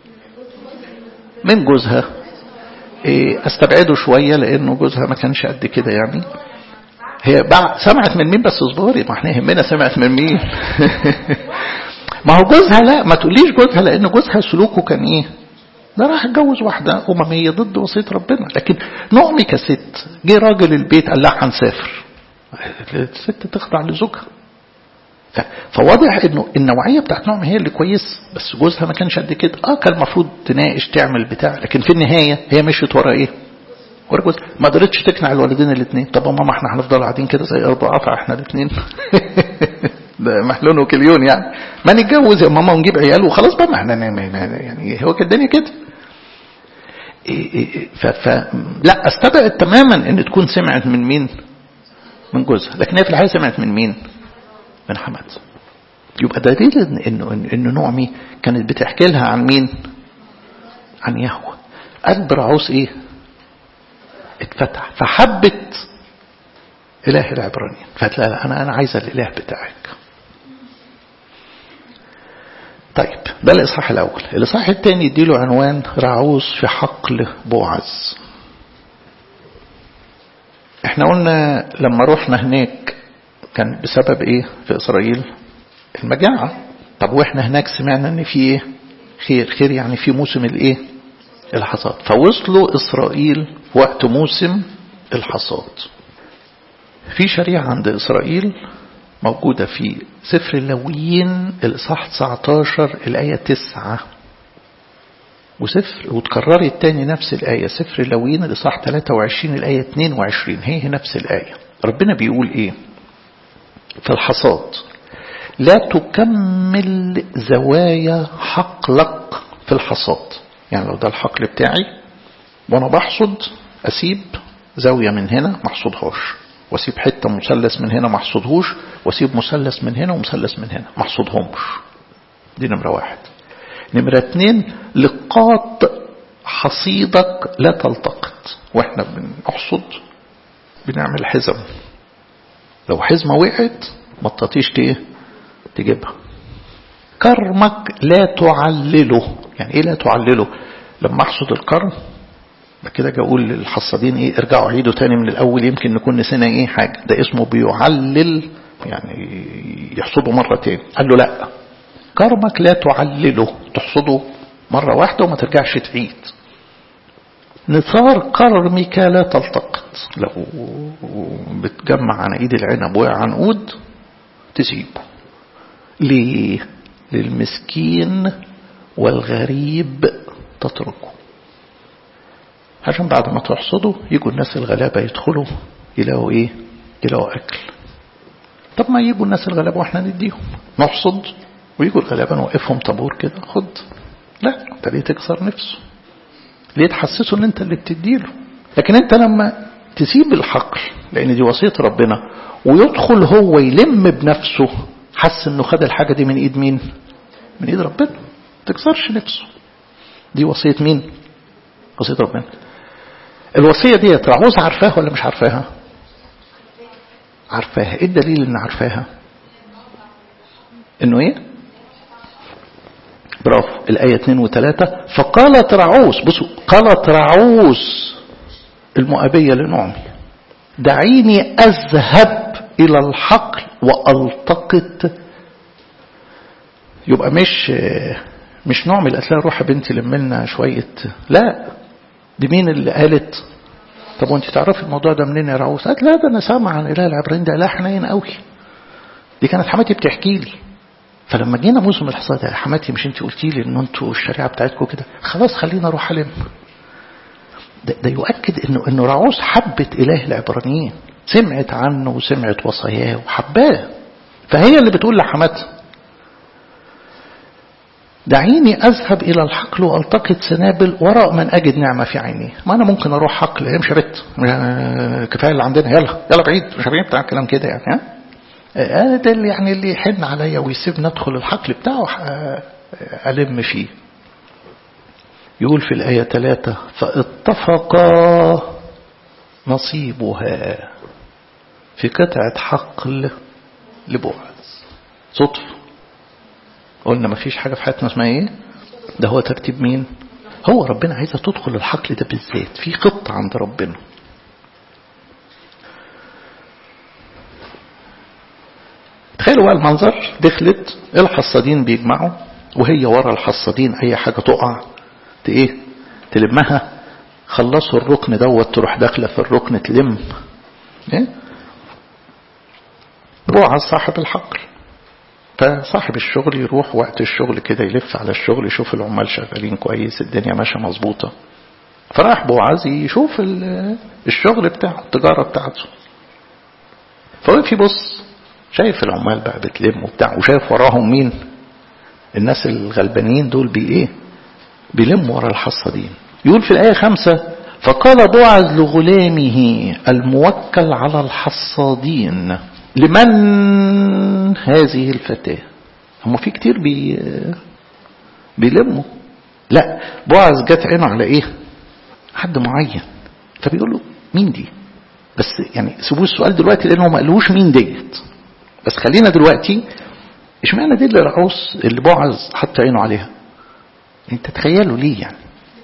من جوزها إيه استبعده شويه لانه جوزها ما كانش قد كده يعني هي بعد سمعت من مين بس اصبري ما احنا يهمنا سمعت من مين ما هو جوزها لا ما تقوليش جوزها لان جوزها سلوكه كان ايه ده راح اتجوز واحدة أممية ضد وصية ربنا لكن نعمي كست جه راجل البيت قال لها هنسافر الست تخضع لزوجها فواضح انه النوعيه بتاعت نعمه هي اللي كويس بس جوزها ما كانش قد كده اه كان المفروض تناقش تعمل بتاع لكن في النهايه هي مشيت ورا ايه؟ ورا جوزها ما قدرتش تقنع الوالدين الاثنين طب ماما احنا هنفضل قاعدين كده زي اربع قطع احنا الاثنين ده محلون وكليون يعني ما نتجوز يا ماما ونجيب عيال وخلاص بقى ما احنا يعني هو الدنيا كده ف ف لا استبعد تماما ان تكون سمعت من مين من جوزها لكن هي في الحقيقه سمعت من مين من حماد يبقى دليل انه انه ان نعمي كانت بتحكي لها عن مين عن يهوه قلب رعوس ايه اتفتح فحبت اله العبرانيين فقالت لا انا انا عايزه الاله بتاعك طيب ده الإصحاح الأول الإصحاح الثاني يديله عنوان رعوز في حقل بوعز احنا قلنا لما رحنا هناك كان بسبب ايه في إسرائيل المجاعة طب واحنا هناك سمعنا ان في ايه خير خير يعني في موسم الايه الحصاد فوصلوا إسرائيل وقت موسم الحصاد في شريعة عند إسرائيل موجودة في سفر اللويين الإصحاح 19 الآية 9 وسفر وتكررت تاني نفس الآية سفر اللويين الإصحاح 23 الآية 22 هي نفس الآية ربنا بيقول إيه في الحصاد لا تكمل زوايا حقلك في الحصاد يعني لو ده الحقل بتاعي وانا بحصد اسيب زاوية من هنا ما احصدهاش واسيب حتة مثلث من هنا ما احصدهوش واسيب مثلث من هنا ومثلث من هنا ما احصدهمش دي نمرة واحد نمرة اتنين لقاط حصيدك لا تلتقط واحنا بنحصد بنعمل حزم لو حزمة وقعت ما تطيش ايه تجيبها كرمك لا تعلله يعني ايه لا تعلله لما احصد الكرم كده اجي اقول للحصادين ايه ارجعوا عيدوا تاني من الاول يمكن نكون نسينا ايه حاجه ده اسمه بيعلل يعني يحصده مره تاني قال له لا كرمك لا تعلله تحصده مره واحده وما ترجعش تعيد نثار كرمك لا تلتقط لو بتجمع عن ايد العنب وقع عنقود تسيبه ليه للمسكين والغريب تتركه عشان بعد ما تحصدوا يجوا الناس الغلابة يدخلوا يلاقوا ايه يلاقوا اكل طب ما يجوا الناس الغلابة واحنا نديهم نحصد ويجوا الغلابة نوقفهم طابور كده خد لا انت ليه تكسر نفسه ليه تحسسه ان انت اللي بتديله لكن انت لما تسيب الحقل لان دي وصية ربنا ويدخل هو يلم بنفسه حس انه خد الحاجة دي من ايد مين من ايد ربنا تكسرش نفسه دي وصية مين وصية ربنا الوصية دي رعوز عارفاها ولا مش عارفاها عارفاها ايه الدليل ان عارفاها انه ايه برافو الآية 2 و3 فقالت رعوس بصوا قالت رعوس المؤبية لنعمي دعيني أذهب إلى الحقل وألتقط يبقى مش مش نوع من الأسئلة روح يا بنتي لم لنا شوية لا دي مين اللي قالت طب وانت تعرفي الموضوع ده منين يا رعوس قالت لا ده انا سامع عن اله العبرين ده اله حنين قوي دي كانت حماتي بتحكي لي فلما جينا موسم الحصاد يا حماتي مش انت قلتي لي ان انتوا الشريعه بتاعتكم كده خلاص خلينا اروح الم ده, ده يؤكد انه انه رعوس حبت اله العبرانيين سمعت عنه وسمعت وصاياه وحباه فهي اللي بتقول لحماتها دعيني أذهب إلى الحقل وألتقط سنابل وراء من أجد نعمة في عيني ما أنا ممكن أروح حقل امشي يا بت كفاية اللي عندنا يلا يلا بعيد مش بعيد بتاع الكلام كده يعني ها ده اللي يعني اللي يحن عليا ويسيبني أدخل الحقل بتاعه ألم فيه يقول في الآية ثلاثة فاتفقا نصيبها في قطعة حقل لبوعز صدفة قلنا ما فيش حاجة في حياتنا اسمها ايه ده هو ترتيب مين هو ربنا عايزة تدخل الحقل ده بالذات في خطة عند ربنا تخيلوا بقى المنظر دخلت الحصادين بيجمعوا وهي ورا الحصادين اي حاجة تقع ايه تلمها خلصوا الركن دوت تروح داخلة في الركن تلم ايه روح صاحب الحقل فصاحب الشغل يروح وقت الشغل كده يلف على الشغل يشوف العمال شغالين كويس الدنيا ماشيه مظبوطه فراح بوعز يشوف الشغل بتاعه التجاره بتاعته فوقف يبص شايف العمال بقى بتلم وبتاع وشايف وراهم مين الناس الغلبانين دول بي ايه بيلموا ورا الحصادين يقول في الآية خمسة فقال بوعز لغلامه الموكل على الحصادين لمن هذه الفتاة هم في كتير بي بيلموا لا بوعز جت عينه على ايه حد معين فبيقول له مين دي بس يعني سيبوه السؤال دلوقتي لانه ما قالوش مين ديت بس خلينا دلوقتي اشمعنى دي اللي رعوس اللي بوعز حط عينه عليها انت تخيلوا ليه يعني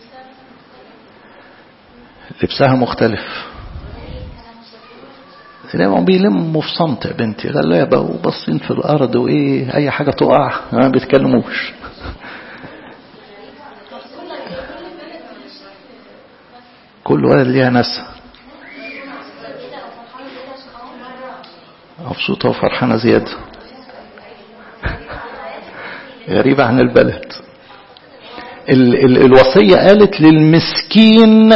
لبسها مختلف تلاقيهم بيلموا في صمت يا بنتي غلابة وباصين في الأرض وإيه أي حاجة تقع ما بيتكلموش كل ولد ليها ناسها مبسوطة وفرحانة زيادة غريبة عن البلد ال ال الوصية قالت للمسكين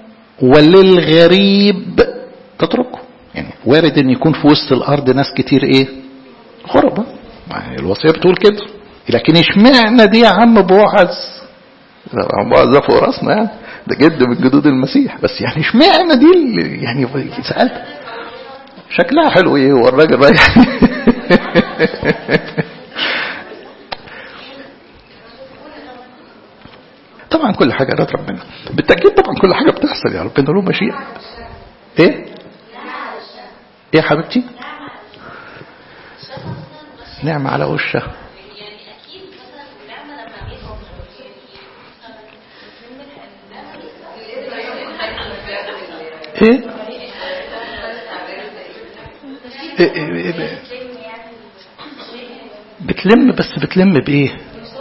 وللغريب تتركه يعني وارد ان يكون في وسط الارض ناس كتير ايه غربة الوصية بتقول كده لكن اشمعنى دي يا عم بوعز بوعز ده فوق راسنا يعني ده جد من جدود المسيح بس يعني اشمعنى دي اللي يعني سألت شكلها حلو ايه والراجل رايح طبعا كل حاجة رد ربنا بالتأكيد طبعا كل حاجة بتحصل يا ربنا له مشيئة ايه ايه يا حبيبتي نعمة على وشها ايه إيه إيه إيه بتلم بس بتلم بايه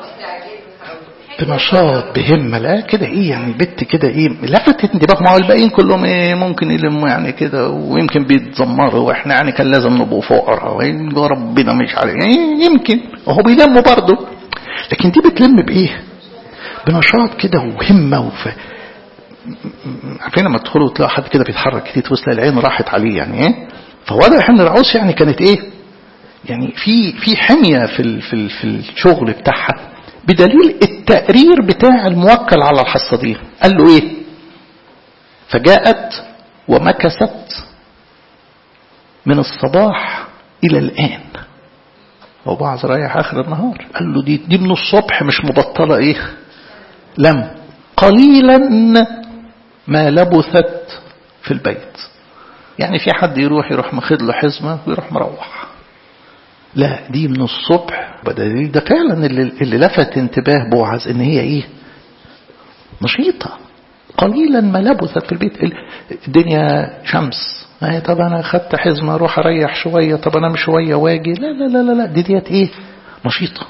بنشاط بهمة لا كده ايه يعني بنت كده ايه لفتت انتباه ما هو الباقيين كلهم ايه ممكن يلموا يعني كده ويمكن بيتذمروا واحنا يعني كان لازم نبقوا فقراء وربنا مش عارف ايه يمكن وهو بيلموا برضه لكن دي بتلم بايه بنشاط كده وهمة وف عارفين لما تدخلوا تلاقوا حد كده بيتحرك كتير تبص العين راحت عليه يعني ايه فواضح ان العروس يعني كانت ايه يعني في في حميه في ال في ال في الشغل بتاعها بدليل التقرير بتاع الموكل على الحصادين قال له ايه فجاءت ومكست من الصباح الى الان وبعض رايح اخر النهار قال له دي دي من الصبح مش مبطله ايه لم قليلا ما لبثت في البيت يعني في حد يروح يروح ماخد له حزمه ويروح مروح لا دي من الصبح بدليل ده فعلا اللي, اللي لفت انتباه بوعز ان هي ايه نشيطة قليلا ما لبثت في البيت الدنيا شمس ما طب انا خدت حزمه اروح اريح شويه طب انام شويه واجي لا لا لا لا, لا دي ديت ايه نشيطه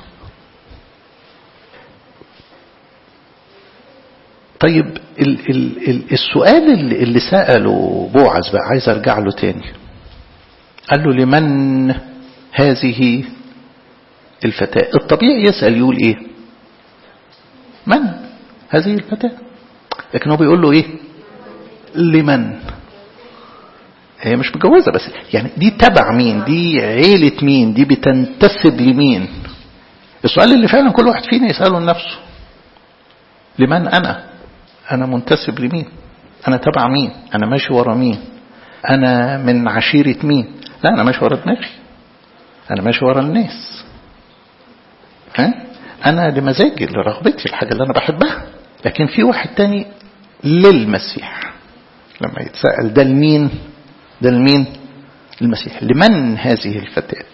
طيب ال ال ال السؤال اللي, اللي سأله بوعز بقى عايز ارجع له تاني قال له لمن هذه الفتاة الطبيعي يسأل يقول ايه من هذه الفتاة لكن هو بيقول له ايه لمن هي مش متجوزة بس يعني دي تبع مين دي عيلة مين دي بتنتسب لمين السؤال اللي فعلا كل واحد فينا يسأله لنفسه لمن أنا أنا منتسب لمين أنا تبع مين أنا ماشي ورا مين أنا من عشيرة مين لا أنا ماشي ورا دماغي أنا ماشي ورا الناس ها أنا لمزاجي لرغبتي الحاجة اللي أنا بحبها لكن في واحد تاني للمسيح لما يتسأل ده لمين ده لمين المسيح لمن هذه الفتاة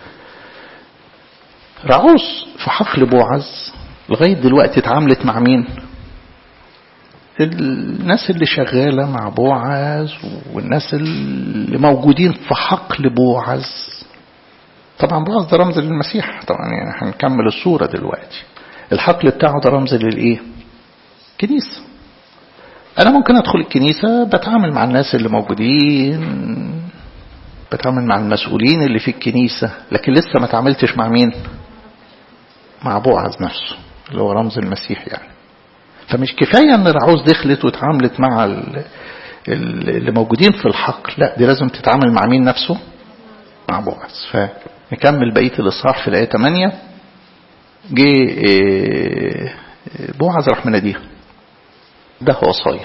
رعوس في حقل بوعز لغاية دلوقتي اتعاملت مع مين الناس اللي شغالة مع بوعز والناس اللي موجودين في حقل بوعز طبعا بوعز ده رمز للمسيح طبعا يعني هنكمل الصورة دلوقتي الحقل بتاعه ده رمز للايه كنيسة انا ممكن ادخل الكنيسة بتعامل مع الناس اللي موجودين بتعامل مع المسؤولين اللي في الكنيسة لكن لسه ما تعاملتش مع مين مع بوعز نفسه اللي هو رمز المسيح يعني فمش كفاية ان العوز دخلت وتعاملت مع اللي موجودين في الحقل لا دي لازم تتعامل مع مين نفسه مع بوعز فنكمل بقية الإصحاح في الآية 8 جه بوعز راح مناديها ده وصايا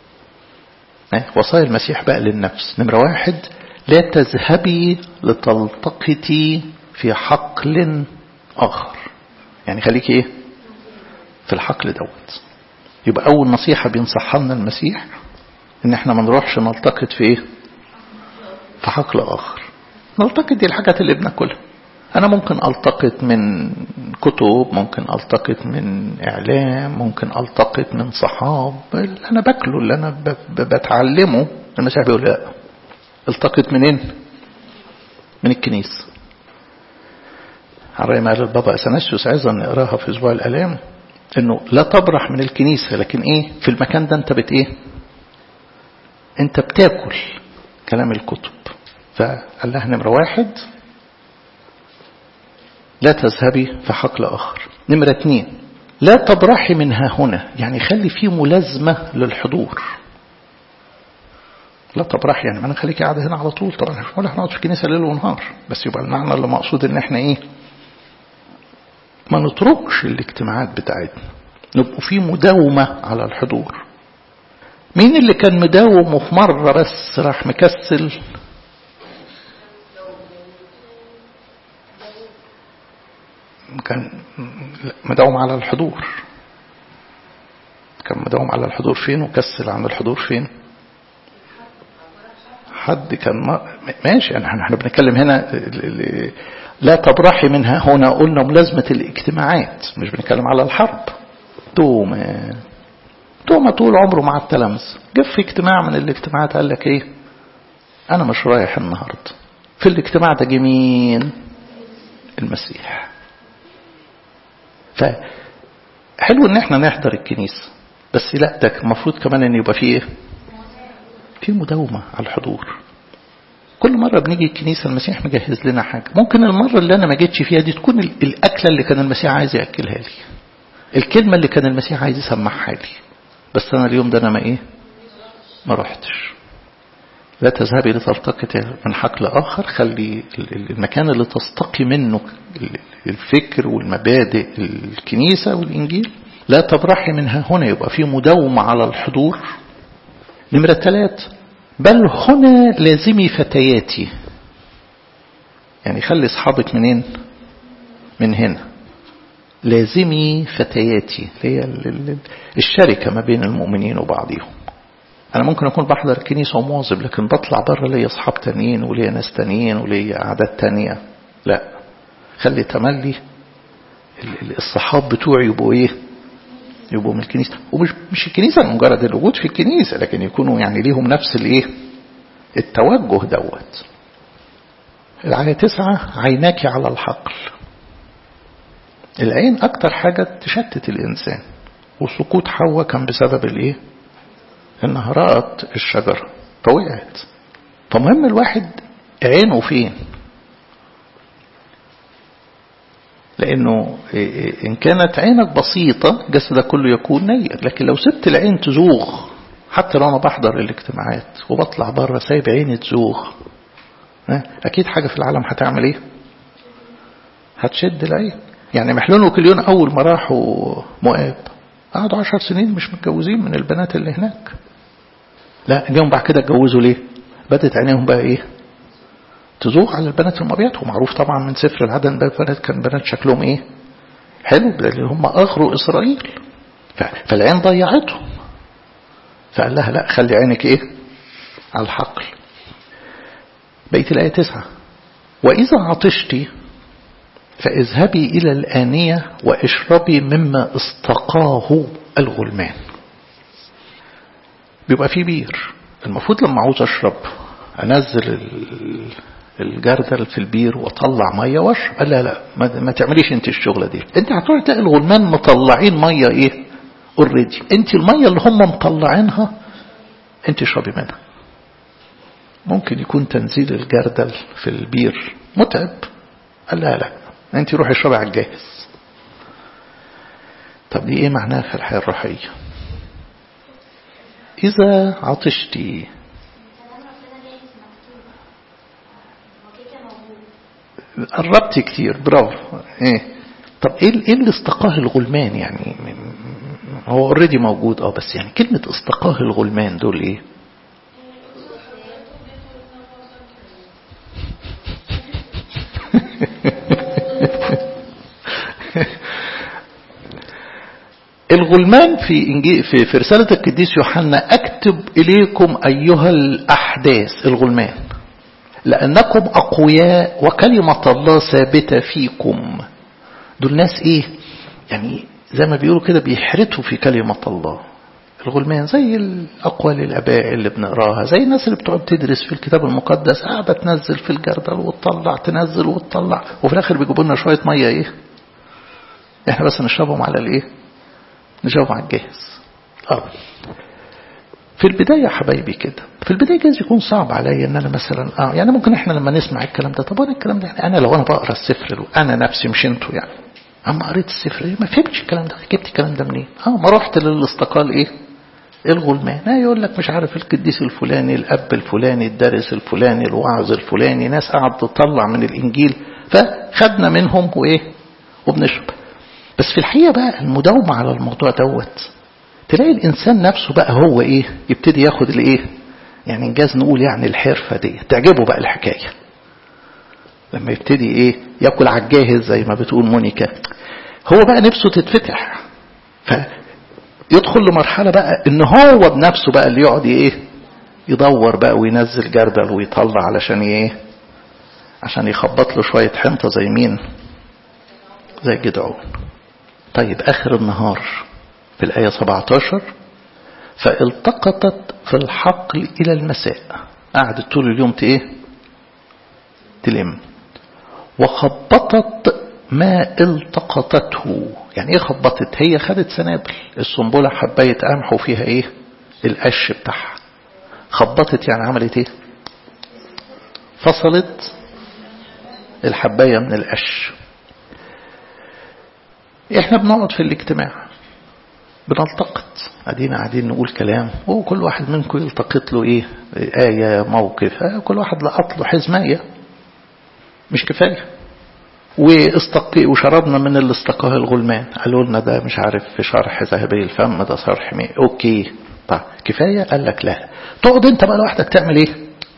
وصايا المسيح بقى للنفس نمرة واحد لا تذهبي لتلتقطي في حقل آخر يعني خليكي ايه في الحقل دوت يبقى أول نصيحة بينصحها لنا المسيح إن إحنا ما نروحش نلتقط في إيه؟ في حقل آخر. نلتقط دي الحاجات اللي بناكلها. أنا ممكن ألتقط من كتب، ممكن ألتقط من إعلام، ممكن ألتقط من صحاب، اللي أنا باكله اللي أنا بتعلمه، المسيح بيقول لا. التقط منين؟ من الكنيسة. على ما قال البابا أثناسيوس أيضا نقراها في أسبوع الآلام انه لا تبرح من الكنيسة لكن ايه في المكان ده انت بت ايه انت بتاكل كلام الكتب فقال لها نمرة واحد لا تذهبي في حقل اخر نمرة اتنين لا تبرحي منها هنا يعني خلي فيه ملازمة للحضور لا تبرحي يعني انا خليكي قاعدة هنا على طول طبعا ولا هنقعد في الكنيسة ليل ونهار بس يبقى المعنى اللي مقصود ان احنا ايه ما نتركش الاجتماعات بتاعتنا نبقوا في مداومة على الحضور مين اللي كان مداوم وفي مرة بس راح مكسل كان مداوم على الحضور كان مداوم على الحضور فين وكسل عن الحضور فين حد كان ماشي احنا بنتكلم هنا لا تبرحي منها هنا قلنا ملازمة الاجتماعات مش بنتكلم على الحرب توما توما طول عمره مع التلامذة جه في اجتماع من الاجتماعات قال لك ايه انا مش رايح النهاردة في الاجتماع ده جه مين المسيح فحلو ان احنا نحضر الكنيسة بس لا ده المفروض كمان ان يبقى فيه ايه في مداومة على الحضور كل مرة بنيجي الكنيسة المسيح مجهز لنا حاجة ممكن المرة اللي أنا ما جيتش فيها دي تكون الأكلة اللي كان المسيح عايز يأكلها لي الكلمة اللي كان المسيح عايز يسمعها لي بس أنا اليوم ده أنا ما إيه ما رحتش لا تذهبي لتلتقط من حقل آخر خلي المكان اللي تستقي منه الفكر والمبادئ الكنيسة والإنجيل لا تبرحي منها هنا يبقى في مداومة على الحضور نمرة ثلاث بل هنا لازمي فتياتي يعني خلي اصحابك منين من هنا لازمي فتياتي هي الشركة ما بين المؤمنين وبعضهم أنا ممكن أكون بحضر الكنيسة ومواظب لكن بطلع بره ليا أصحاب تانيين وليا ناس تانيين وليا أعداد تانية لا خلي تملي الصحاب بتوعي يبقوا إيه يبقوا من الكنيسة ومش مش الكنيسة مجرد الوجود في الكنيسة لكن يكونوا يعني ليهم نفس الايه التوجه دوت الآية تسعة عيناك على الحقل العين أكتر حاجة تشتت الإنسان وسقوط حواء كان بسبب الإيه؟ إنها رأت الشجرة فوقعت فمهم الواحد عينه فين لأنه إن كانت عينك بسيطة جسدك كله يكون نير لكن لو سبت العين تزوغ حتى لو أنا بحضر الاجتماعات وبطلع بره سايب عيني تزوغ أكيد حاجة في العالم هتعمل إيه؟ هتشد العين يعني محلون وكليون أول ما راحوا مؤاب قعدوا عشر سنين مش متجوزين من البنات اللي هناك لا جاهم بعد كده اتجوزوا ليه بدت عينيهم بقى ايه تزوغ على البنات المبيات ومعروف طبعا من سفر العدن بقى البنات كان بنات شكلهم ايه حلو لان هم اغروا اسرائيل فالعين ضيعتهم فقال لها لا خلي عينك ايه على الحقل بقيت الآية تسعة وإذا عطشتي فاذهبي إلى الآنية واشربي مما استقاه الغلمان بيبقى في بير المفروض لما عاوز أشرب أنزل الجردل في البير واطلع ميه واشرب قال لا لا ما, ما تعمليش انت الشغله دي انت هتروح تلاقي الغلمان مطلعين ميه ايه اوريدي انت الميه اللي هم مطلعينها انت اشربي منها ممكن يكون تنزيل الجردل في البير متعب قال لا لا انت روحي اشربي على الجاهز طب دي ايه معناها في الحياه الروحيه اذا عطشتي قربت كتير برافو ايه طب ايه ايه اللي استقاه الغلمان يعني هو اوريدي موجود اه بس يعني كلمة استقاه الغلمان دول ايه الغلمان في إنجيل في, في رسالة القديس يوحنا أكتب إليكم أيها الأحداث الغلمان لأنكم أقوياء وكلمة الله ثابتة فيكم دول ناس إيه يعني زي ما بيقولوا كده بيحرتوا في كلمة الله الغلمان زي الأقوال الأباء اللي بنقراها زي الناس اللي بتقعد تدرس في الكتاب المقدس قاعدة تنزل في الجردل وتطلع تنزل وتطلع وفي الآخر بيجيبوا لنا شوية مية إيه إحنا بس نشربهم على الإيه نشربهم على الجاهز آه في البداية يا حبايبي كده في البداية جايز يكون صعب عليا ان انا مثلا اه يعني ممكن احنا لما نسمع الكلام ده طب انا الكلام ده يعني انا لو انا بقرا السفر انا نفسي مش انتوا يعني اما قريت السفر ما فهمتش الكلام ده جبت الكلام ده منين اه ما رحت للاستقال ايه الغلمان اه يقول لك مش عارف القديس الفلاني الاب الفلاني الدارس الفلاني الواعظ الفلاني ناس قعدت تطلع من الانجيل فخدنا منهم وايه وبنشرب بس في الحقيقه بقى المداومه على الموضوع دوت تلاقي الإنسان نفسه بقى هو إيه يبتدي ياخد الإيه يعني إنجاز نقول يعني الحرفة دي تعجبه بقى الحكاية لما يبتدي إيه ياكل على الجاهز زي ما بتقول مونيكا هو بقى نفسه تتفتح فيدخل لمرحلة بقى إن هو بنفسه بقى اللي يقعد إيه يدور بقى وينزل جردل ويطلع علشان إيه عشان يخبط له شوية حنطة زي مين زي جدعون طيب آخر النهار في الآية 17 فالتقطت في الحقل إلى المساء قعدت طول اليوم ايه تلم وخبطت ما التقطته يعني ايه خبطت هي خدت سنابل السنبلة حباية قمح وفيها ايه القش بتاعها خبطت يعني عملت ايه فصلت الحباية من القش احنا بنقعد في الاجتماع بنلتقط ادينا قاعدين نقول كلام وكل واحد منكم يلتقط له ايه آية موقف آه كل واحد لقط له حزماية مش كفاية واستقي وشربنا من اللي استقاه الغلمان قالوا لنا ده مش عارف في شرح ذهبي الفم ده شرح مين اوكي طيب كفاية قال لك لا تقعد انت بقى لوحدك تعمل ايه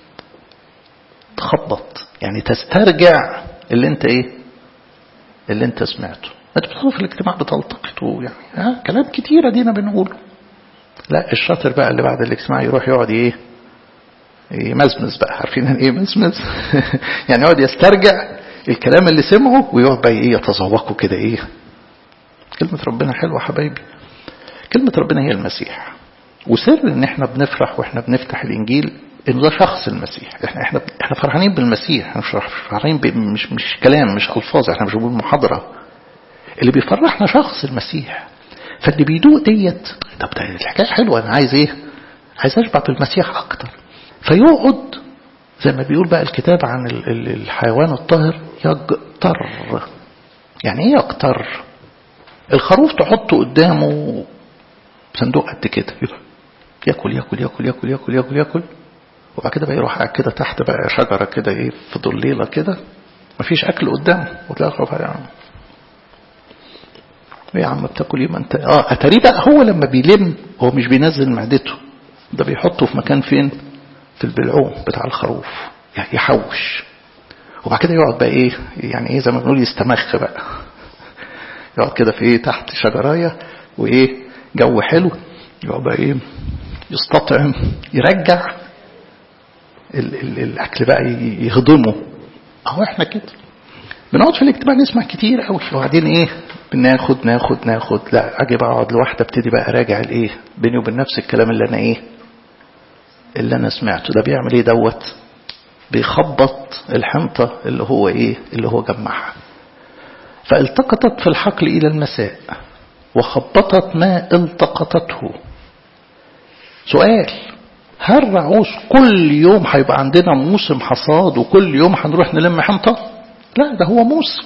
تخبط يعني تسترجع اللي انت ايه اللي انت سمعته انت بتقعدوا في الاجتماع بتلتقطوا يعني ها كلام كتير ادينا بنقوله لا الشاطر بقى اللي بعد الاجتماع يروح يقعد ايه يمزمز بقى عارفين ايه يمزمز يعني يقعد يسترجع الكلام اللي سمعه ويقعد بقى ايه يتذوقه كده ايه كلمة ربنا حلوة حبايبي كلمة ربنا هي المسيح وسر ان احنا بنفرح واحنا بنفتح الانجيل إن ده شخص المسيح إحنا إحنا إحنا فرحانين بالمسيح إحنا مش فرحانين مش مش كلام مش ألفاظ إحنا مش بنقول محاضرة اللي بيفرحنا شخص المسيح فاللي بيدوق ديت طب ده الحكاية حلوة أنا عايز إيه؟ عايز أشبع بالمسيح أكتر فيقعد زي ما بيقول بقى الكتاب عن الحيوان الطاهر يجتر يعني ايه يجتر الخروف تحطه قدامه صندوق قد كده ياكل ياكل ياكل ياكل ياكل ياكل ياكل وبعد كده بقى يروح قاعد كده تحت بقى شجره كده ايه في ضليله كده مفيش اكل قدامه وتلاقي الخروف يا عم ايه يا عم بتاكل ايه ما انت اه اتاريه بقى هو لما بيلم هو مش بينزل معدته ده بيحطه في مكان فين في البلعوم بتاع الخروف يعني يحوش وبعد كده يقعد بقى ايه يعني ايه زي ما بنقول يستمخ بقى يقعد كده في ايه تحت شجرايه وايه جو حلو يقعد بقى ايه يستطعم يرجع ال ال الاكل بقى يهضمه اهو احنا كده بنقعد في الاجتماع نسمع كتير قوي وبعدين ايه بناخد ناخد ناخد لا اجي بقى اقعد لوحدي ابتدي بقى اراجع الايه بيني وبين نفسي الكلام اللي انا ايه اللي انا سمعته ده بيعمل ايه دوت بيخبط الحنطة اللي هو ايه اللي هو جمعها فالتقطت في الحقل الى المساء وخبطت ما التقطته سؤال هل رعوس كل يوم هيبقى عندنا موسم حصاد وكل يوم هنروح نلم حنطة لا ده هو موسم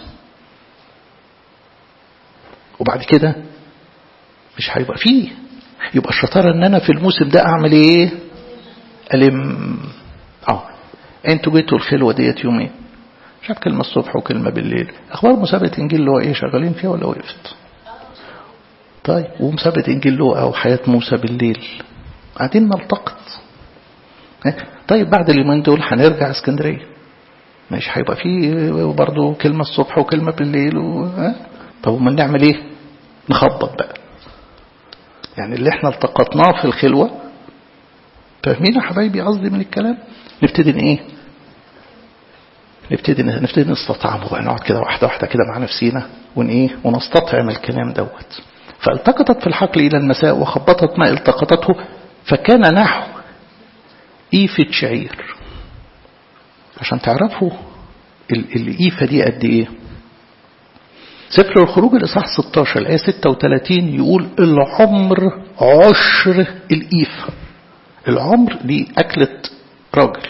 وبعد كده مش هيبقى فيه يبقى الشطارة ان انا في الموسم ده اعمل ايه ألم اه انتوا جيتوا الخلوة ديت يومين شاف كلمة الصبح وكلمة بالليل اخبار مسابقة انجيل اللي هو ايه شغالين فيها ولا وقفت طيب ومسابقة انجيل لوقا او حياة موسى بالليل قاعدين نلتقط طيب بعد اليومين دول هنرجع اسكندرية مش هيبقى فيه برضه كلمة الصبح وكلمة بالليل و... طب وما نعمل ايه نخبط بقى يعني اللي احنا التقطناه في الخلوة فاهمين يا حبايبي قصدي من الكلام نبتدي ايه نبتدي نبتدي نستطعمه بقى نقعد كده واحده واحده كده مع نفسينا ون ايه ونستطعم الكلام دوت فالتقطت في الحقل الى المساء وخبطت ما التقطته فكان نحو ايفة شعير عشان تعرفوا الايفة دي قد ايه سفر الخروج الإصحاح 16 الآية 36 يقول العمر عشر الإيفة العمر دي أكلة راجل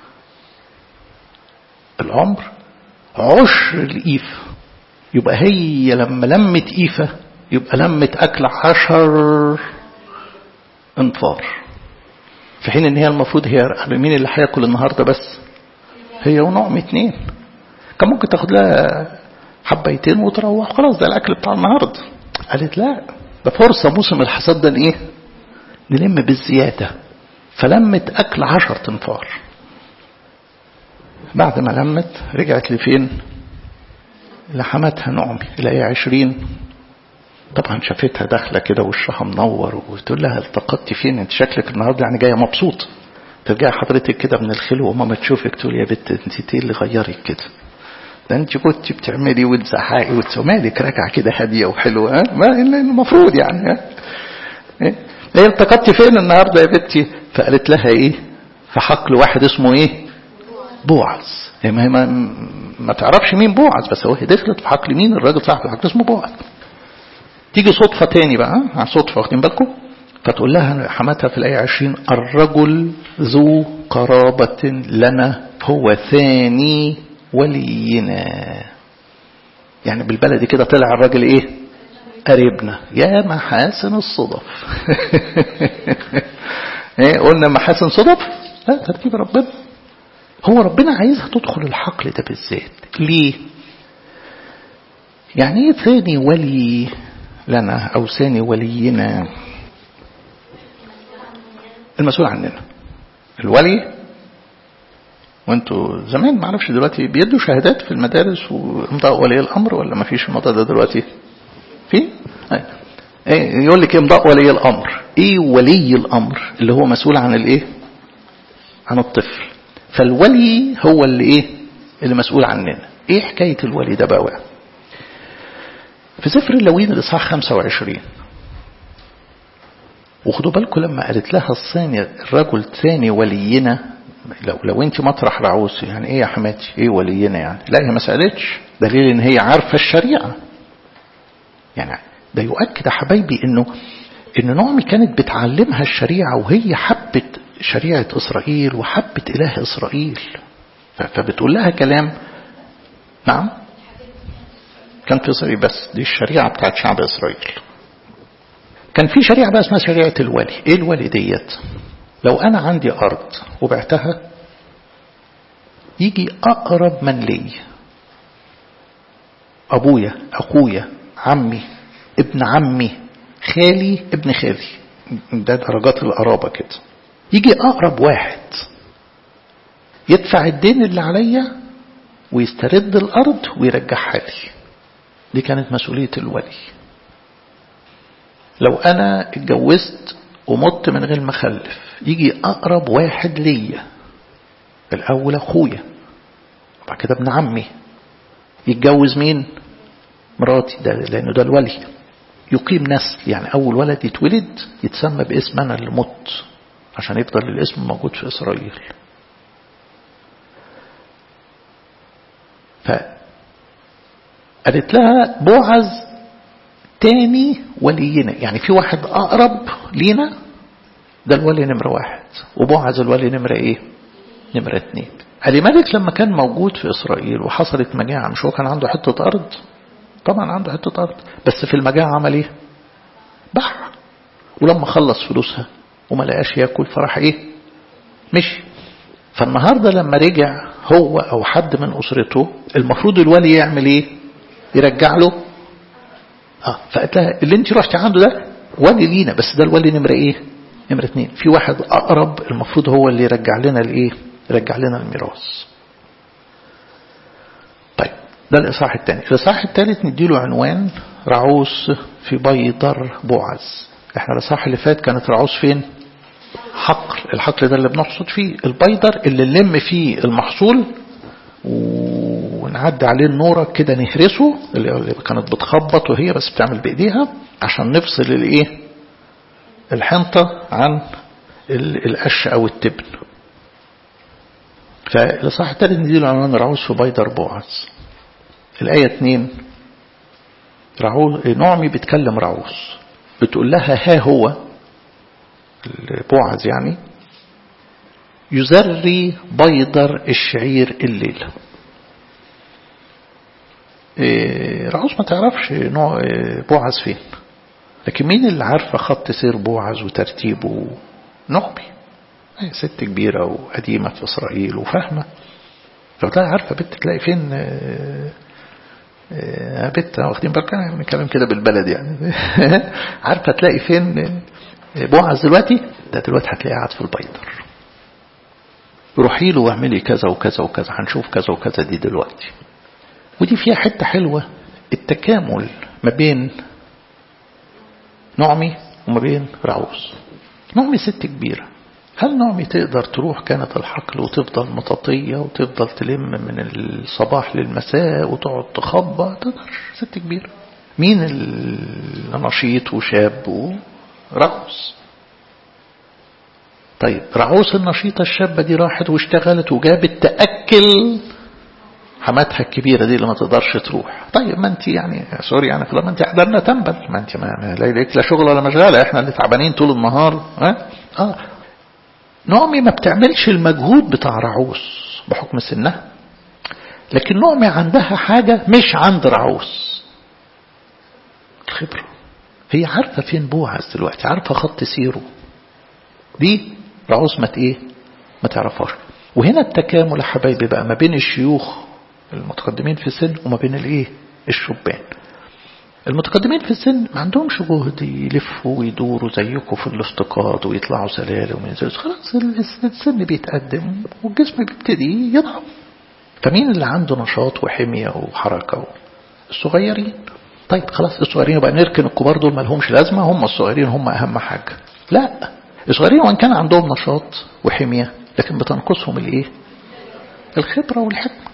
العمر عشر الإيفة يبقى هي لما لمت إيفة يبقى لمت أكل عشر انفار في حين ان هي المفروض هي مين اللي هياكل النهارده بس هي ونعم اتنين كان ممكن تاخد لها حبيتين وتروح خلاص ده الاكل بتاع النهارده قالت لا ده فرصه موسم الحصاد ده ايه نلم بالزياده فلمت اكل عشر تنفار بعد ما لمت رجعت لفين لحماتها نعمي الآية عشرين طبعا شافتها داخلة كده وشها منور وتقول لها التقطتي فين انت شكلك النهارده يعني جاية مبسوط ترجعي حضرتك كده من الخلوة وماما تشوفك تقول يا بنت انت ايه اللي غيرك كده ده انت كنت بتعملي وتزحقي وتسوي مالك راجعه كده هاديه وحلوه ها ما المفروض يعني ها ايه ايه التقطتي فين النهارده يا بنتي فقالت لها ايه في حقل واحد اسمه ايه بوعز هي ما, ما, ما تعرفش مين بوعز بس هو هي دخلت في حقل مين الراجل صاحب الحقل اسمه بوعز تيجي صدفة تاني بقى عن صدفة واخدين بالكم فتقول لها حماتها في الآية 20 الرجل ذو قرابة لنا هو ثاني ولينا يعني بالبلدي كده طلع الراجل ايه قريبنا يا محاسن الصدف ايه قلنا محاسن صدف لا ترتيب ربنا هو ربنا عايزها تدخل الحقل ده بالذات ليه يعني ايه ثاني ولي لنا او ثاني ولينا المسؤول عننا الولي وانتوا زمان ما اعرفش دلوقتي بيدوا شهادات في المدارس وامضاء ولي الامر ولا ما فيش الموضوع ده دلوقتي في ايه يقول لك امضاء ولي الامر ايه ولي الامر اللي هو مسؤول عن الايه عن الطفل فالولي هو اللي ايه اللي مسؤول عننا ايه حكايه الولي ده بقى في سفر اللوين الاصحاح 25 وخدوا بالكم لما قالت لها الثانية الرجل ثاني ولينا لو لو انت مطرح رعوس يعني ايه يا حماتي ايه ولينا يعني لا هي ما سالتش دليل ان هي عارفه الشريعه يعني ده يؤكد يا حبايبي انه ان نعمي كانت بتعلمها الشريعه وهي حبت شريعه اسرائيل وحبت اله اسرائيل فبتقول لها كلام نعم كان في اسرائيل بس دي الشريعه بتاعت شعب اسرائيل كان في شريعه بقى اسمها شريعه الولي ايه الولي ديت لو أنا عندي أرض وبعتها يجي أقرب من لي أبويا أخويا عمي ابن عمي خالي ابن خالي ده درجات القرابة كده يجي أقرب واحد يدفع الدين اللي عليا ويسترد الأرض ويرجعها لي دي كانت مسؤولية الولي لو أنا اتجوزت ومت من غير ما اخلف يجي اقرب واحد ليا الاول اخويا وبعد كده ابن عمي يتجوز مين مراتي ده لانه ده الولي يقيم نسل يعني اول ولد يتولد يتسمى باسم انا اللي مت عشان يفضل الاسم موجود في اسرائيل ف قالت لها بوعز تاني ولينا يعني في واحد أقرب لينا ده الولي نمرة واحد وبوعز الولي نمرة إيه نمرة اتنين علي ملك لما كان موجود في إسرائيل وحصلت مجاعة مش هو كان عنده حتة أرض طبعا عنده حتة أرض بس في المجاعة عمل إيه باع ولما خلص فلوسها وما لقاش ياكل فراح إيه مشي فالنهاردة لما رجع هو أو حد من أسرته المفروض الولي يعمل إيه يرجع له اه فقالت لها اللي انت رحتي عنده ده ولي لينا بس ده الولي نمرة ايه نمرة اتنين في واحد اقرب المفروض هو اللي يرجع لنا الايه يرجع لنا الميراث طيب ده الاصحاح الثاني الاصحاح الثالث نديله عنوان رعوس في بيضر بوعز احنا الاصحاح اللي فات كانت رعوس فين حقل الحقل ده اللي بنحصد فيه البيضر اللي نلم فيه المحصول ونعدي عليه النورة كده نهرسه اللي كانت بتخبط وهي بس بتعمل بإيديها عشان نفصل الايه الحنطة عن القش أو التبن فالإصحاح التالت نديله عنوان رعوز في بيضر بوعز الآية اتنين رعوز نعمي بتكلم رعوز بتقول لها ها هو بوعز يعني يزري بيضر الشعير الليلة إيه رعوز ما تعرفش نوع بوعز فين لكن مين اللي عارفة خط سير بوعز وترتيبه نعمي هي ست كبيرة وقديمة في إسرائيل وفاهمة لو تلاقي عارفة بنت تلاقي فين بنت واخدين بالك بنتكلم كده بالبلد يعني عارفة تلاقي فين بوعز دلوقتي ده دلوقتي هتلاقيه قاعد في البيضر روحي له واعملي كذا وكذا وكذا هنشوف كذا وكذا دي دلوقتي ودي فيها حتة حلوة التكامل ما بين نعمي وما بين رعوز نعمي ست كبيرة هل نعمي تقدر تروح كانت الحقل وتفضل مطاطية وتفضل تلم من الصباح للمساء وتقعد تخبط تقدر ست كبيرة مين النشيط وشاب ورعوز طيب رعوس النشيطة الشابة دي راحت واشتغلت وجابت تأكل حماتها الكبيرة دي اللي ما تقدرش تروح طيب ما انت يعني سوري يعني ما انت حضرنا تنبل ما انت ما, ما لا ليك لا شغل ولا مشغلة احنا اللي تعبانين طول النهار ها اه نعمي ما بتعملش المجهود بتاع رعوس بحكم سنها لكن نعمي عندها حاجة مش عند رعوس الخبرة هي عارفة فين بوعز دلوقتي عارفة خط سيره دي رعوس ما ايه ما تعرفهاش وهنا التكامل يا حبايبي بقى ما بين الشيوخ المتقدمين في السن وما بين الايه الشبان المتقدمين في السن ما عندهمش جهد يلفوا ويدوروا زيكم في الافتقاد ويطلعوا سلالم وينزلوا خلاص السن بيتقدم والجسم بيبتدي يضعف فمين اللي عنده نشاط وحمية وحركة الصغيرين طيب خلاص الصغيرين بقى نركن الكبار دول ما لهمش لازمة هم الصغيرين هم أهم حاجة لا الصغيرين وان كان عندهم نشاط وحمية لكن بتنقصهم الايه الخبرة والحكمة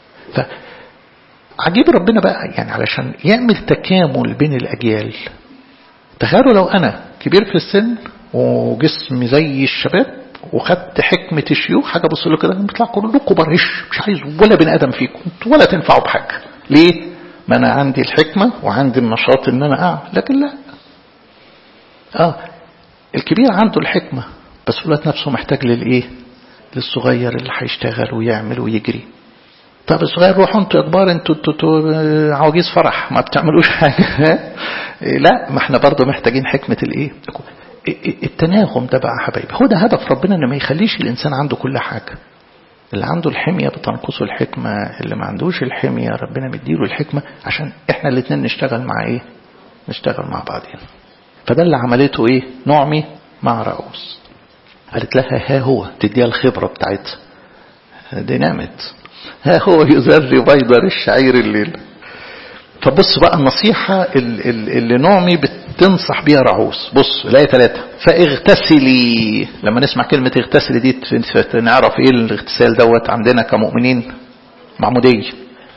فعجيب ربنا بقى يعني علشان يعمل تكامل بين الأجيال تخيلوا لو أنا كبير في السن وجسم زي الشباب وخدت حكمة الشيوخ حاجة بص له كده بيطلع كلكم برش مش عايز ولا بني آدم فيكم ولا تنفعوا بحاجة ليه؟ ما أنا عندي الحكمة وعندي النشاط إن أنا أعمل لكن لا آه الكبير عنده الحكمة بس في الوقت نفسه محتاج للإيه؟ للصغير اللي هيشتغل ويعمل ويجري طب الصغير روحوا انتوا يا كبار انتوا انتوا عواجيز فرح ما بتعملوش حاجة لا ما احنا برضه محتاجين حكمة الايه التناغم ده بقى يا حبايبي هو ده هدف ربنا ان ما يخليش الانسان عنده كل حاجة اللي عنده الحمية بتنقصه الحكمة اللي ما عندوش الحمية ربنا مديله الحكمة عشان احنا الاثنين نشتغل مع ايه نشتغل مع بعضين فده اللي عملته ايه نعمي مع رؤوس قالت لها ها هو تديها الخبرة بتاعتها دي نامت ها هو يزري بيضر الشعير الليل فبص بقى النصيحة اللي نعمي بتنصح بيها رعوس بص الآية ثلاثة فاغتسلي لما نسمع كلمة اغتسلي دي نعرف ايه الاغتسال دوت عندنا كمؤمنين معمودية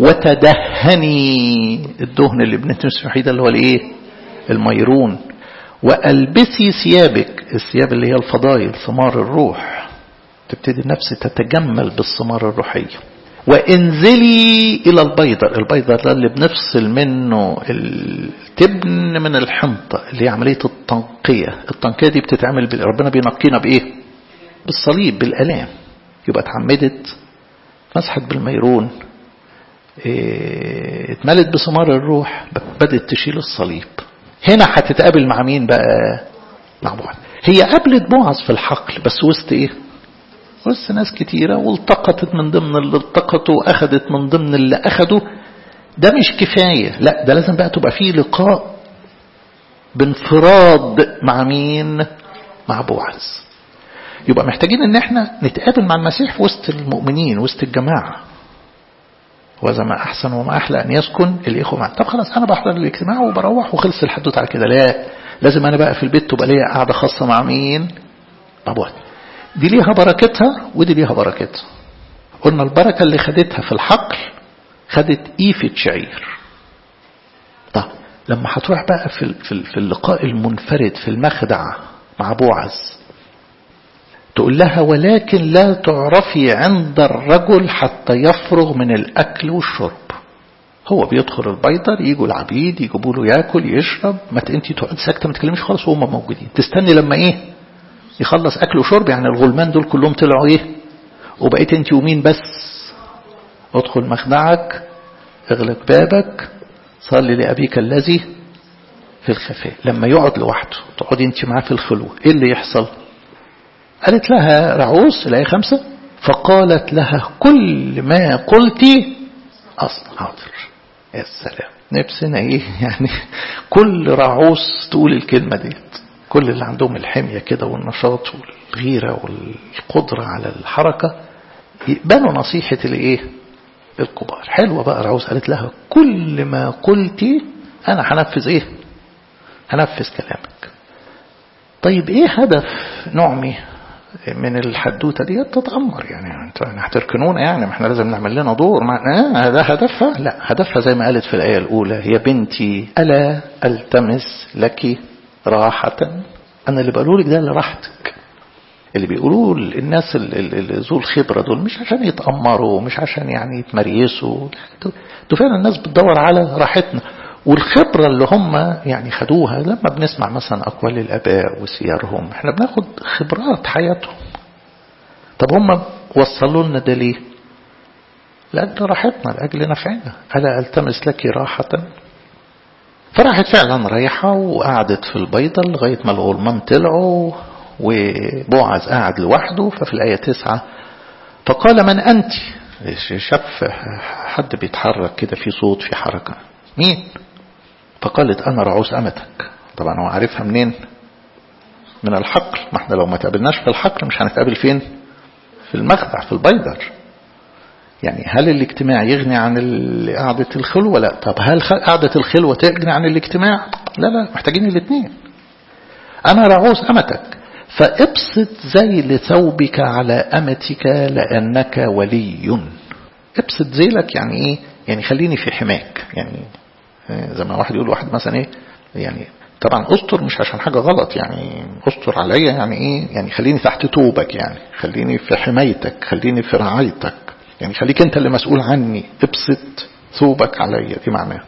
وتدهني الدهن اللي بنتمسح ده اللي هو الايه الميرون والبسي ثيابك الثياب اللي هي الفضائل ثمار الروح تبتدي النفس تتجمل بالثمار الروحيه وانزلي إلى البيضر البيضر ده اللي بنفصل منه التبن من الحنطة اللي هي عملية التنقية التنقية دي بتتعمل ربنا بينقينا بإيه بالصليب بالألام يبقى اتعمدت مسحت بالميرون اه اتملت بثمار الروح بدت تشيل الصليب هنا هتتقابل مع مين بقى مع بوعز هي قابلت بوعز في الحقل بس وسط ايه وسط ناس كتيرة والتقطت من ضمن اللي التقطوا وأخدت من ضمن اللي أخدوا ده مش كفاية لا ده لازم بقى تبقى فيه لقاء بانفراد مع مين مع بوعز يبقى محتاجين ان احنا نتقابل مع المسيح في وسط المؤمنين وسط الجماعة وإذا ما أحسن وما أحلى أن يسكن الإخوة معا طب خلاص أنا بحضر الاجتماع وبروح وخلص الحدوث على كده لا لازم أنا بقى في البيت تبقى ليا قاعدة خاصة مع مين مع بوعز دي ليها بركتها ودي ليها بركتها قلنا البركة اللي خدتها في الحقل خدت إيفة شعير طب لما هتروح بقى في, في, في اللقاء المنفرد في المخدع مع بوعز تقول لها ولكن لا تعرفي عند الرجل حتى يفرغ من الأكل والشرب هو بيدخل البيضر يجوا العبيد يجيبوا له ياكل يشرب ما انت تقعد ساكته ما تكلمش خالص وهم موجودين تستني لما ايه يخلص أكل وشرب يعني الغلمان دول كلهم طلعوا إيه وبقيت أنت ومين بس ادخل مخدعك اغلق بابك صلي لأبيك الذي في الخفاء لما يقعد لوحده تقعدي أنت معاه في الخلوة إيه اللي يحصل قالت لها رعوس الآية خمسة فقالت لها كل ما قلتي أصلا حاضر يا سلام نفسنا إيه يعني كل رعوس تقول الكلمة ديت كل اللي عندهم الحمية كده والنشاط والغيرة والقدرة على الحركة يقبلوا نصيحة الايه الكبار حلوة بقى رعوز قالت لها كل ما قلتي انا هنفذ ايه هنفذ كلامك طيب ايه هدف نعمي من الحدوته دي تتغمر يعني انتوا هتركنونا يعني ما احنا لازم نعمل لنا دور مع آه ده هدفها لا هدفها زي ما قالت في الايه الاولى هي بنتي الا التمس لك راحة أنا اللي بقوله لك ده لراحتك اللي بيقولوه الناس اللي ذو الخبرة دول مش عشان يتأمروا مش عشان يعني يتمريسوا دول فعلا الناس بتدور على راحتنا والخبرة اللي هم يعني خدوها لما بنسمع مثلا أقوال الآباء وسيرهم احنا بناخد خبرات حياتهم طب هم وصلوا لنا ده ليه لأجل راحتنا لأجل نفعنا ألا ألتمس لك راحة فراحت فعلا رايحة وقعدت في البيضة لغاية ما الغلمان طلعوا وبوعز قاعد لوحده ففي الآية تسعة فقال من أنت شاف حد بيتحرك كده في صوت في حركة مين فقالت أنا رعوس أمتك طبعا هو عارفها منين من الحقل ما احنا لو ما تقابلناش في الحقل مش هنتقابل فين في المخدع في البيضر يعني هل الاجتماع يغني عن قعدة الخلوة لا طب هل قعدة الخلوة تغني عن الاجتماع لا لا محتاجين الاثنين أنا رعوس أمتك فابسط زيل ثوبك على أمتك لأنك ولي ابسط زيلك يعني ايه يعني خليني في حماك يعني زي ما واحد يقول واحد مثلا ايه يعني طبعا استر مش عشان حاجة غلط يعني استر عليا يعني ايه يعني خليني تحت توبك يعني خليني في حمايتك خليني في رعايتك يعني خليك انت اللي مسؤول عني ابسط ثوبك عليا دي معناها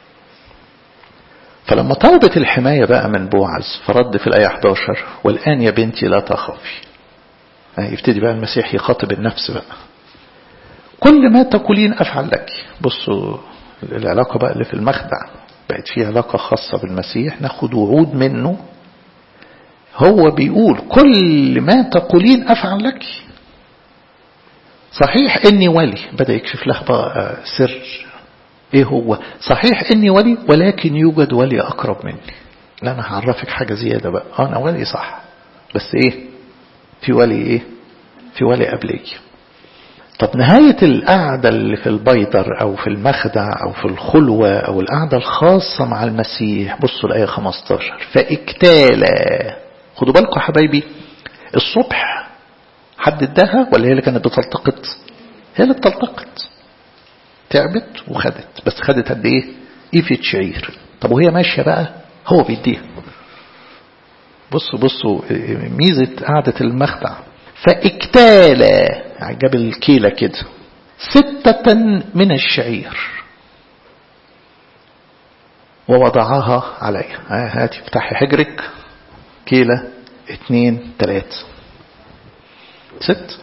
فلما طلبت الحماية بقى من بوعز فرد في الآية 11 والآن يا بنتي لا تخافي يبتدي بقى المسيح يخاطب النفس بقى كل ما تقولين أفعل لك بصوا العلاقة بقى اللي في المخدع بقت فيه علاقة خاصة بالمسيح ناخد وعود منه هو بيقول كل ما تقولين أفعل لك صحيح إني ولي بدأ يكشف لها بقى سر إيه هو صحيح إني ولي ولكن يوجد ولي أقرب مني لا أنا هعرفك حاجة زيادة بقى أنا ولي صح بس إيه في ولي إيه في ولي قبلي طب نهاية القعدة اللي في البيضر أو في المخدع أو في الخلوة أو القعدة الخاصة مع المسيح بصوا الآية 15 فاكتالا خدوا بالكم حبايبي الصبح حد اداها ولا هي اللي كانت بتلتقط هي اللي بتلتقط تعبت وخدت بس خدت قد ايه ايفة شعير طب وهي ماشية بقى هو بيديها بصوا بصوا ميزة قعدة المخدع فاكتالا يعني جاب الكيلة كده ستة من الشعير ووضعها عليها هاتي افتحي حجرك كيلة اتنين تلاتة ست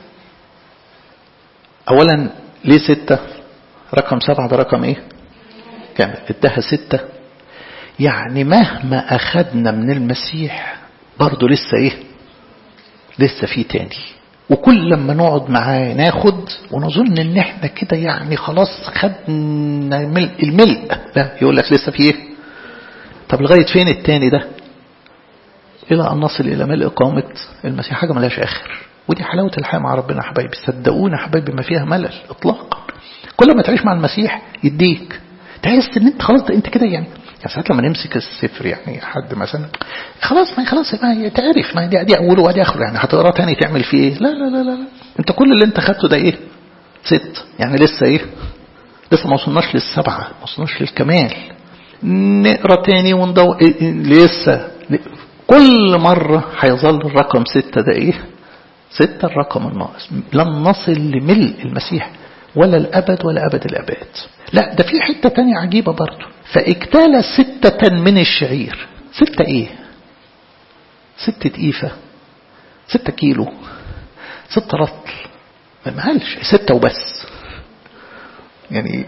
اولا ليه ستة رقم سبعة ده رقم ايه كامل اداها ستة يعني مهما اخدنا من المسيح برضه لسه ايه لسه في تاني وكل لما نقعد معاه ناخد ونظن ان احنا كده يعني خلاص خدنا الملء الملء لا يقول لك لسه في ايه طب لغاية فين التاني ده الى ان نصل الى ملء قامة المسيح حاجة ملاش اخر ودي حلاوة الحياة مع ربنا حبايبي صدقونا حبايبي ما فيها ملل اطلاقا كل ما تعيش مع المسيح يديك تحس ان انت خلاص انت كده يعني يعني ساعات لما نمسك السفر يعني حد مثلا خلاص ما خلاص ما تعرف ما دي, دي اوله ودي اخره يعني هتقرا تاني تعمل فيه ايه لا لا لا لا انت كل اللي انت خدته ده ايه ست يعني لسه ايه لسه ما وصلناش للسبعه ما وصلناش للكمال نقرا تاني وندور إيه لسه كل مرة هيظل الرقم ستة ده ايه ستة الرقم الناقص لن نصل لملء المسيح ولا الأبد ولا أبد الأبد لا ده في حتة تانية عجيبة برضو فاكتال ستة من الشعير ستة ايه ستة ايفة ستة كيلو ستة رطل ما قالش ستة وبس يعني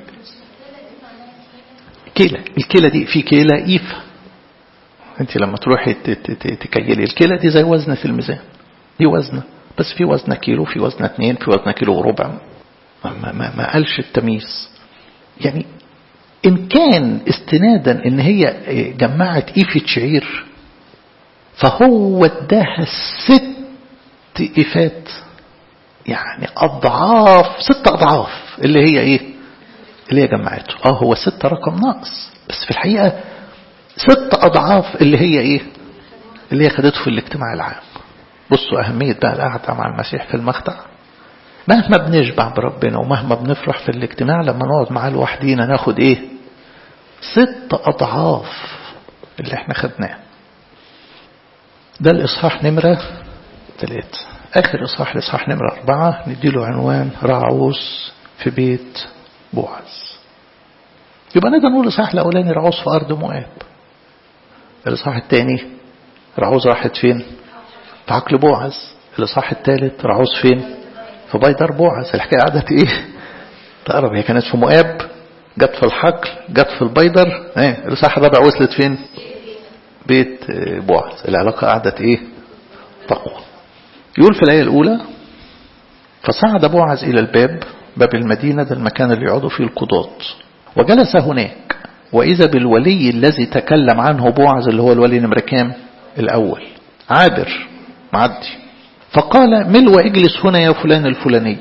كيلة الكيلة دي في كيلة ايفة انت لما تروحي تكيلي الكيلة دي زي وزنة الميزان دي وزنة بس في وزنة كيلو في وزنة اتنين في وزنة كيلو وربع ما, ما, ما قالش التمييز يعني إن كان استنادا إن هي جمعت إيفة شعير فهو اداها ست إيفات يعني أضعاف ست أضعاف اللي هي إيه اللي هي جمعته آه هو ست رقم ناقص بس في الحقيقة ست أضعاف اللي هي إيه اللي هي خدته في الاجتماع العام بصوا أهمية بقى القعدة مع المسيح في المخدع مهما بنشبع بربنا ومهما بنفرح في الاجتماع لما نقعد معاه لوحدينا ناخد ايه ست أضعاف اللي احنا خدناه ده الإصحاح نمرة ثلاثة آخر إصحاح الإصحاح نمرة أربعة نديله عنوان رعوس في بيت بوعز يبقى نقدر نقول الإصحاح الأولاني رعوس في أرض مؤاب الإصحاح الثاني رعوز راحت فين في عقل بوعز الإصحاح الثالث رعوز فين في بيدر بوعز الحكاية قعدت إيه تقرب هي كانت في مؤاب جت في الحقل جت في البيدر ايه الإصحاح الرابع وصلت فين بيت بوعز العلاقة قعدت إيه تقوى يقول في الآية الأولى فصعد بوعز إلى الباب باب المدينة ده المكان اللي يقعدوا فيه القضاة وجلس هناك وإذا بالولي الذي تكلم عنه بوعز اللي هو الولي نمرة كام الأول عابر معدي فقال مل واجلس هنا يا فلان الفلاني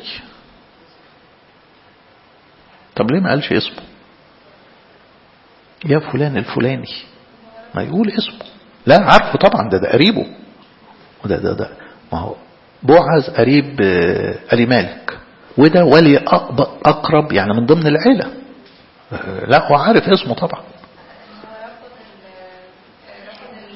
طب ليه ما قالش اسمه يا فلان الفلاني ما يقول اسمه لا عارفه طبعا ده ده قريبه وده ده ده ما هو بوعز قريب ألي مالك وده ولي أقرب يعني من ضمن العيلة لا هو عارف اسمه طبعا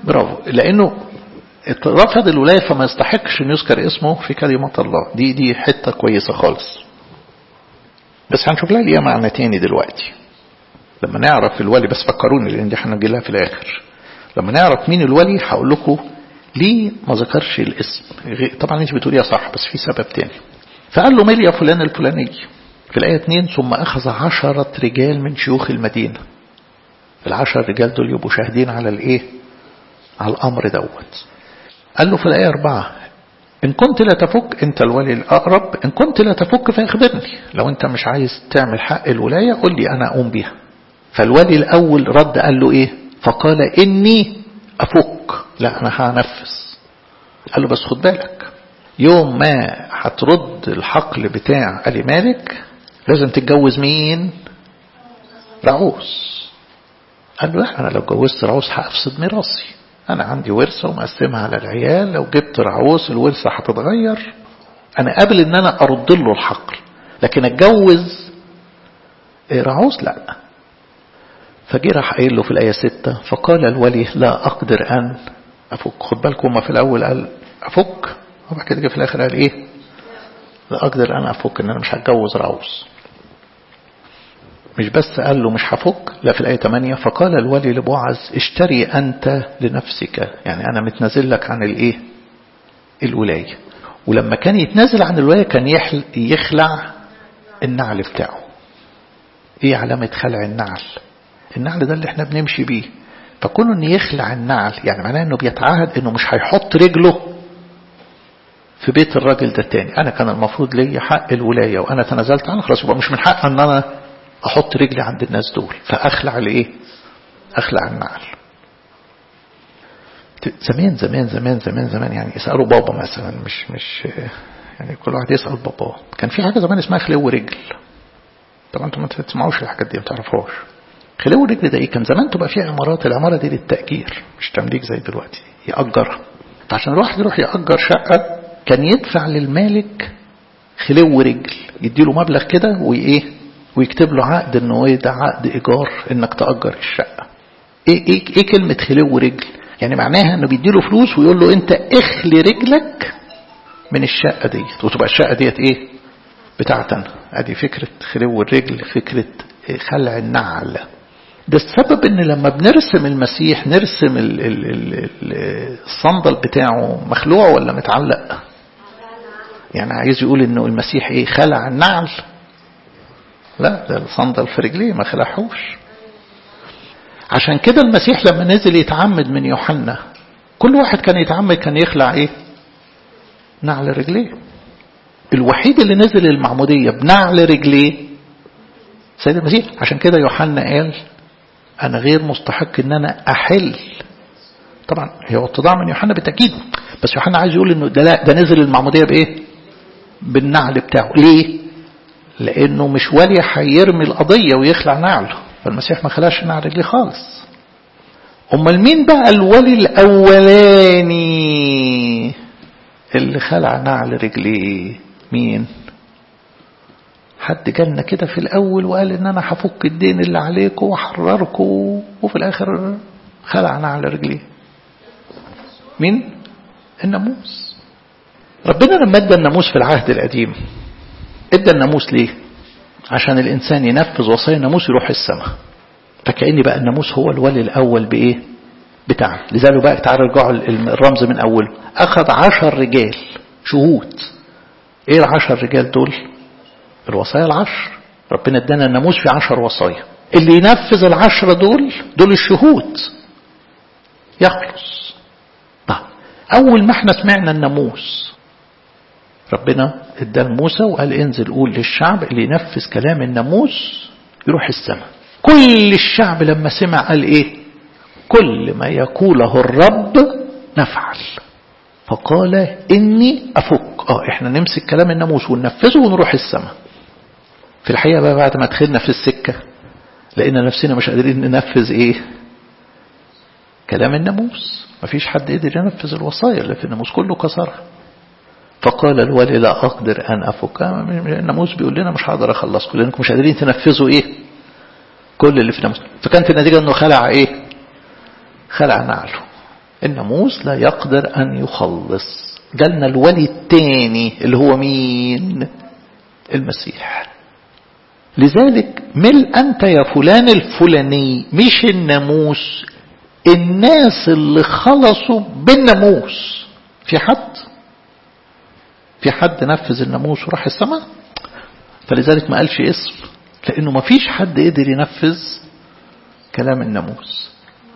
برافو لأنه رفض الولاية فما يستحقش أن يذكر اسمه في كلمة الله دي دي حتة كويسة خالص بس هنشوف لها ليها معنى تاني دلوقتي لما نعرف الولي بس فكروني لأن دي هنجي لها في الآخر لما نعرف مين الولي هقول لكم ليه ما ذكرش الاسم طبعا انت بتقوليها صح بس في سبب تاني فقال له مال يا فلان الفلاني في الآية 2 ثم أخذ عشرة رجال من شيوخ المدينة العشر رجال دول يبقوا شاهدين على الايه على الأمر دوت قال له في الآية 4 إن كنت لا تفك أنت الولي الأقرب إن كنت لا تفك فاخبرني لو أنت مش عايز تعمل حق الولاية قل لي أنا أقوم بيها فالولي الأول رد قال له إيه فقال إني أفك لا أنا هنفذ قال له بس خد بالك يوم ما هترد الحقل بتاع ألي مالك لازم تتجوز مين رعوس قال له لا أنا لو جوزت رعوس هأفسد ميراثي أنا عندي ورثة ومقسمها على العيال لو جبت رعوس الورثة هتتغير أنا قابل إن أنا أرد له الحقل لكن أتجوز رعوس لا فجي راح قايل له في الآية ستة فقال الولي لا أقدر أن أفك خد بالكم ما في الأول قال أفك وبعد كده في الآخر قال إيه لا أقدر أن أفك إن أنا مش هتجوز رعوس مش بس قال له مش هفك لا في الآية 8 فقال الولي لبوعز اشتري أنت لنفسك يعني أنا متنازل لك عن الإيه الولاية ولما كان يتنازل عن الولاية كان يخلع النعل بتاعه ايه علامة خلع النعل النعل ده اللي احنا بنمشي بيه فكونه ان يخلع النعل يعني معناه انه بيتعهد انه مش هيحط رجله في بيت الراجل ده تاني انا كان المفروض لي حق الولاية وانا تنازلت عنه خلاص يبقى مش من حق ان انا احط رجلي عند الناس دول فاخلع الايه اخلع النعل زمان زمان زمان زمان زمان يعني يسألوا بابا مثلا مش مش يعني كل واحد يسأل باباه كان في حاجة زمان اسمها خلو رجل طبعا انتم ما تسمعوش الحاجات دي ما تعرفوهاش خلو الرجل ده ايه كان زمان تبقى فيها عمارات العمارة دي للتأجير مش تمليك زي دلوقتي يأجرها عشان الواحد يروح يأجر شقة كان يدفع للمالك خلو رجل يديله مبلغ كده وايه ويكتب له عقد انه ايه ده عقد ايجار انك تأجر الشقة ايه ايه ايه كلمة خلو رجل يعني معناها انه بيديله فلوس ويقول له انت اخلي رجلك من الشقة ديت وتبقى الشقة ديت ايه بتاعتنا ادي فكرة خلو الرجل فكرة خلع النعل ده السبب ان لما بنرسم المسيح نرسم ال ال ال الصندل بتاعه مخلوع ولا متعلق يعني عايز يقول انه المسيح ايه خلع النعل لا ده الصندل في رجليه ما خلعهوش عشان كده المسيح لما نزل يتعمد من يوحنا كل واحد كان يتعمد كان يخلع ايه نعل رجليه الوحيد اللي نزل المعمودية بنعل رجليه سيد المسيح عشان كده يوحنا قال أنا غير مستحق إن أنا أحل طبعا هي اتضاع من يوحنا بالتأكيد بس يوحنا عايز يقول إنه ده لا ده نزل المعمودية بإيه؟ بالنعل بتاعه ليه؟ لأنه مش ولي هيرمي القضية ويخلع نعله فالمسيح ما خلاش نعل رجليه خالص أمال مين بقى الولي الأولاني اللي خلع نعل رجليه مين حد جالنا كده في الأول وقال إن أنا هفك الدين اللي عليكم وحرركم وفي الآخر خلع نعل رجليه مين الناموس ربنا لما ادى الناموس في العهد القديم ادى الناموس ليه عشان الإنسان ينفذ وصايا الناموس يروح السماء فكأني بقى الناموس هو الولي الأول بإيه بتاعه لذلك بقى تعالوا رجعوا الرمز من أوله أخذ عشر رجال شهود إيه العشر رجال دول الوصايا العشر ربنا ادانا الناموس في عشر وصايا اللي ينفذ العشرة دول دول الشهود يخلص طيب أول ما احنا سمعنا الناموس ربنا ادى لموسى وقال انزل قول للشعب اللي ينفذ كلام الناموس يروح السماء كل الشعب لما سمع قال ايه كل ما يقوله الرب نفعل فقال إني أفك آه إحنا نمسك كلام الناموس وننفذه ونروح السماء في الحقيقة بقى بعد ما دخلنا في السكة لقينا نفسنا مش قادرين ننفذ إيه كلام الناموس مفيش حد قدر ينفذ الوصايا اللي في الناموس كله كسرها فقال الولي لا أقدر أن أفك الناموس بيقول لنا مش هقدر أخلصكم لأنكم مش قادرين تنفذوا إيه كل اللي في الناموس فكانت النتيجة أنه خلع إيه خلع نعله
الناموس لا يقدر أن يخلص جالنا الولي الثاني اللي هو مين المسيح لذلك مل أنت يا فلان الفلاني مش الناموس الناس اللي خلصوا بالناموس في حد في حد نفذ الناموس وراح السماء فلذلك ما قالش اسم لأنه ما فيش حد قدر ينفذ كلام الناموس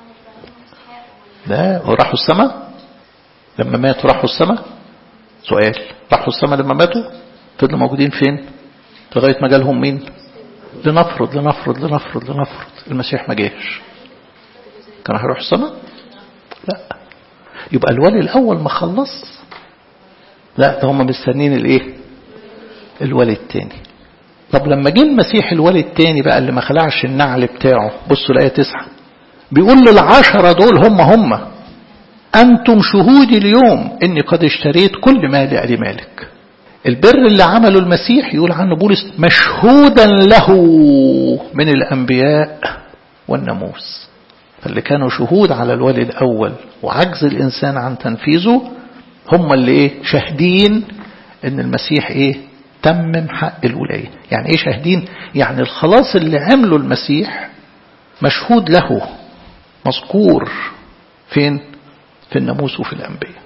لا وراحوا السماء لما ماتوا راحوا السماء سؤال راحوا السماء لما ماتوا فضلوا موجودين فين لغاية ما جالهم مين لنفرض لنفرض لنفرض لنفرض المسيح ما جاش كان هيروح السماء لا يبقى الولي الأول ما خلص لا ده هم مستنين الايه الولي التاني طب لما جه المسيح الولي التاني بقى اللي ما خلعش النعل بتاعه بصوا الآية تسعة بيقول للعشرة دول هم هم أنتم شهودي اليوم إني قد اشتريت كل مالي لألي مالك البر اللي عمله المسيح يقول عنه بولس مشهودا له من الأنبياء والناموس فاللي كانوا شهود على الولي الأول وعجز الإنسان عن تنفيذه هم اللي إيه شاهدين إن المسيح إيه تمم حق الولاية يعني إيه شاهدين يعني الخلاص اللي عمله المسيح مشهود له مذكور فين في الناموس وفي الأنبياء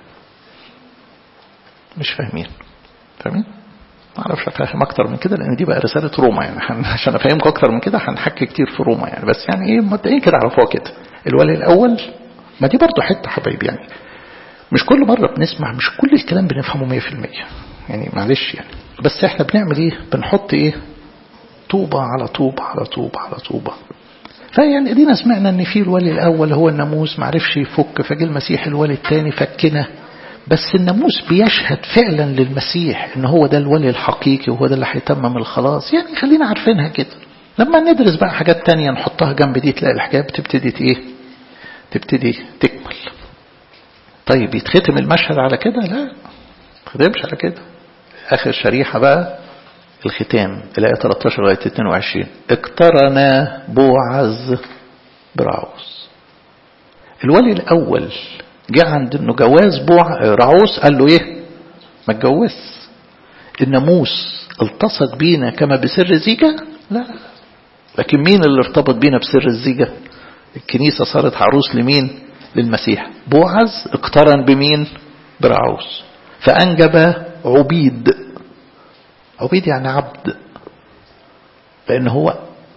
مش فاهمين فاهمين ما اعرفش افهم اكتر من كده لان دي بقى رساله روما يعني عشان افهمكم اكتر من كده هنحكي كتير في روما يعني بس يعني ايه مبدئيا كده عرفوها كده الولي الاول ما دي برضه حته حبايبي يعني مش كل مره بنسمع مش كل الكلام بنفهمه 100% يعني معلش يعني بس احنا بنعمل ايه بنحط ايه طوبه على طوبه على طوبه على طوبه فيعني ادينا سمعنا ان في الولي الاول هو الناموس معرفش يفك فجه المسيح الولي الثاني فكنا بس الناموس بيشهد فعلا للمسيح ان هو ده الولي الحقيقي وهو ده اللي هيتمم الخلاص يعني خلينا عارفينها كده لما ندرس بقى حاجات تانية نحطها جنب دي تلاقي الحكاية بتبتدي ايه تبتدي تكمل طيب يتختم المشهد على كده لا ما تختمش على كده اخر شريحة بقى الختام الآية 13 لغاية 22 اقترن بوعز برعوس الولي الأول جه عند انه جواز بوع رعوس قال له ايه ما اتجوز الناموس التصق بينا كما بسر الزيجة لا لكن مين اللي ارتبط بينا بسر الزيجة الكنيسة صارت عروس لمين للمسيح بوعز اقترن بمين برعوس فأنجب عبيد عبيد يعني عبد لأن هو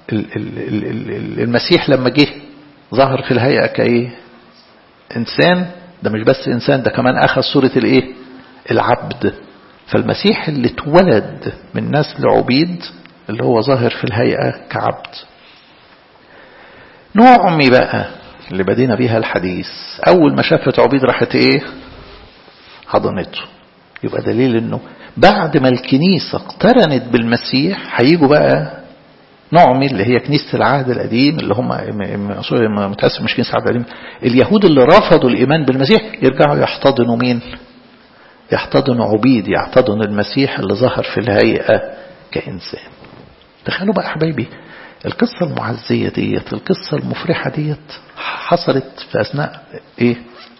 المسيح لما جه ظهر في الهيئة كايه إنسان ده مش بس إنسان ده كمان أخذ صورة الإيه العبد فالمسيح اللي اتولد من نسل عبيد اللي هو ظاهر في الهيئة كعبد نعمي بقى اللي بدينا بيها الحديث أول ما شافت عبيد راحت إيه حضنته يبقى دليل إنه بعد ما الكنيسة اقترنت بالمسيح هيجوا بقى نعمي اللي هي كنيسة العهد القديم اللي هم متأسف مش كنيسة العهد القديم اليهود اللي رفضوا الإيمان بالمسيح يرجعوا يحتضنوا مين يحتضنوا عبيد يحتضنوا المسيح اللي ظهر في الهيئة كإنسان تخيلوا بقى حبايبي القصة المعزية ديت القصة المفرحة ديت حصلت في أثناء إيه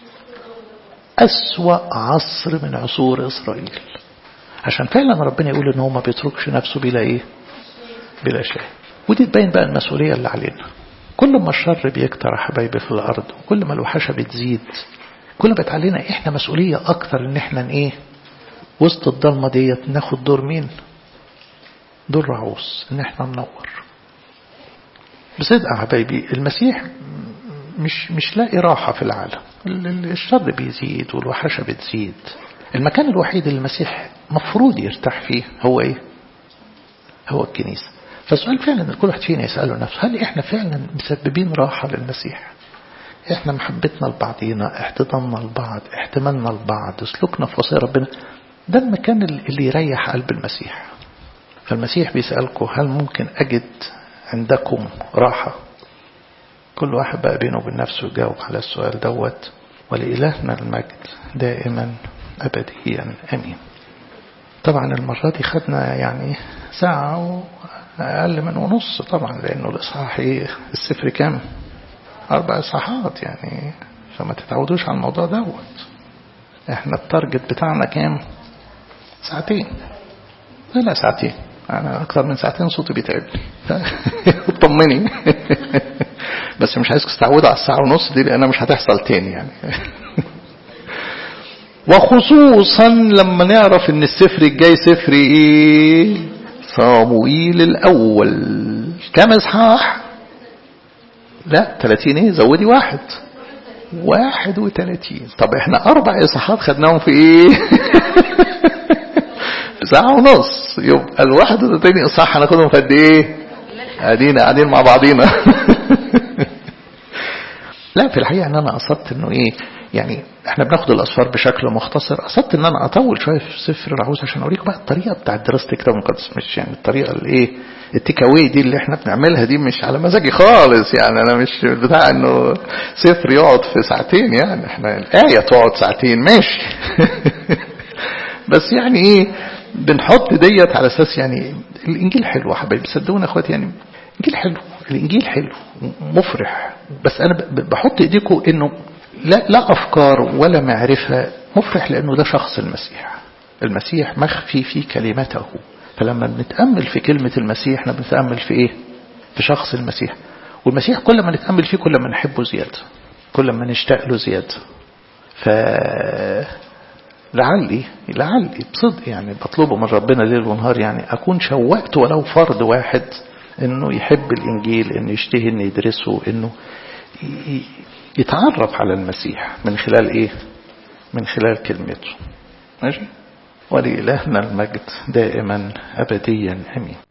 أسوأ عصر من عصور إسرائيل عشان فعلا ربنا يقول إن هو ما بيتركش نفسه بلا إيه بلا شيء ودي تبين بقى المسؤولية اللي علينا كل ما الشر بيكتر يا حبايبي في الأرض وكل ما الوحشة بتزيد كل ما بقت علينا إحنا مسؤولية أكتر إن إحنا إيه وسط الضلمة ديت ناخد دور مين دور رعوس إن إحنا ننور بصدق يا حبايبي المسيح مش مش لاقي راحة في العالم الشر بيزيد والوحشة بتزيد المكان الوحيد اللي المسيح مفروض يرتاح فيه هو ايه هو الكنيسة فالسؤال فعلا كل واحد فينا يسأله نفسه هل احنا فعلا مسببين راحة للمسيح احنا محبتنا لبعضينا احتضاننا لبعض احتمالنا لبعض سلوكنا في وصايا ربنا ده المكان اللي يريح قلب المسيح فالمسيح بيسألكم هل ممكن أجد عندكم راحة كل واحد بقى بينه وبين نفسه يجاوب على السؤال دوت ولإلهنا المجد دائما أبديا أمين طبعا المرة دي خدنا يعني ساعة أقل من ونص طبعا لأنه الإصحاح إيه السفر كام أربع إصحاحات يعني
فما تتعودوش على الموضوع دوت احنا التارجت بتاعنا كام ساعتين لا لا ساعتين انا اكتر من ساعتين صوتي بيتعبني اطمني بس مش عايزك تستعودوا على الساعه ونص دي لانها مش هتحصل تاني يعني وخصوصا لما نعرف ان السفر الجاي سفر ايه صاموئيل الاول كم اصحاح لا 30 ايه زودي واحد واحد وثلاثين طب احنا اربع اصحاحات خدناهم في ايه في ساعة ونص يبقى الواحد وثلاثين اصحاح هناخدهم في قد ايه قاعدين قاعدين مع بعضينا لا في الحقيقة ان انا قصدت انه ايه يعني احنا بناخد الاسفار بشكل مختصر قصدت ان انا اطول شويه في سفر العروس عشان اوريكم بقى الطريقه بتاعت دراسه الكتاب المقدس مش يعني الطريقه الايه التيك اواي دي اللي احنا بنعملها دي مش على مزاجي خالص يعني انا مش بتاع انه سفر يقعد في ساعتين يعني احنا الايه تقعد ساعتين ماشي بس يعني ايه بنحط ديت على اساس يعني الانجيل حلو يا حبايبي صدقوني يا اخواتي يعني الانجيل حلو الانجيل حلو مفرح بس انا بحط ايديكم انه لا, لا أفكار ولا معرفة مفرح لأنه ده شخص المسيح المسيح مخفي في كلمته فلما بنتأمل في كلمة المسيح احنا بنتأمل في ايه في شخص المسيح والمسيح كل ما نتأمل فيه كل ما نحبه زيادة كل ما نشتاق له زيادة ف لعلي لعلي بصدق يعني بطلبه من ربنا ليل ونهار يعني أكون شوقت ولو فرد واحد انه يحب الانجيل انه يشتهي انه يدرسه انه يتعرف على المسيح من خلال ايه من خلال كلمته ماشي ولإلهنا المجد دائما أبديا أمين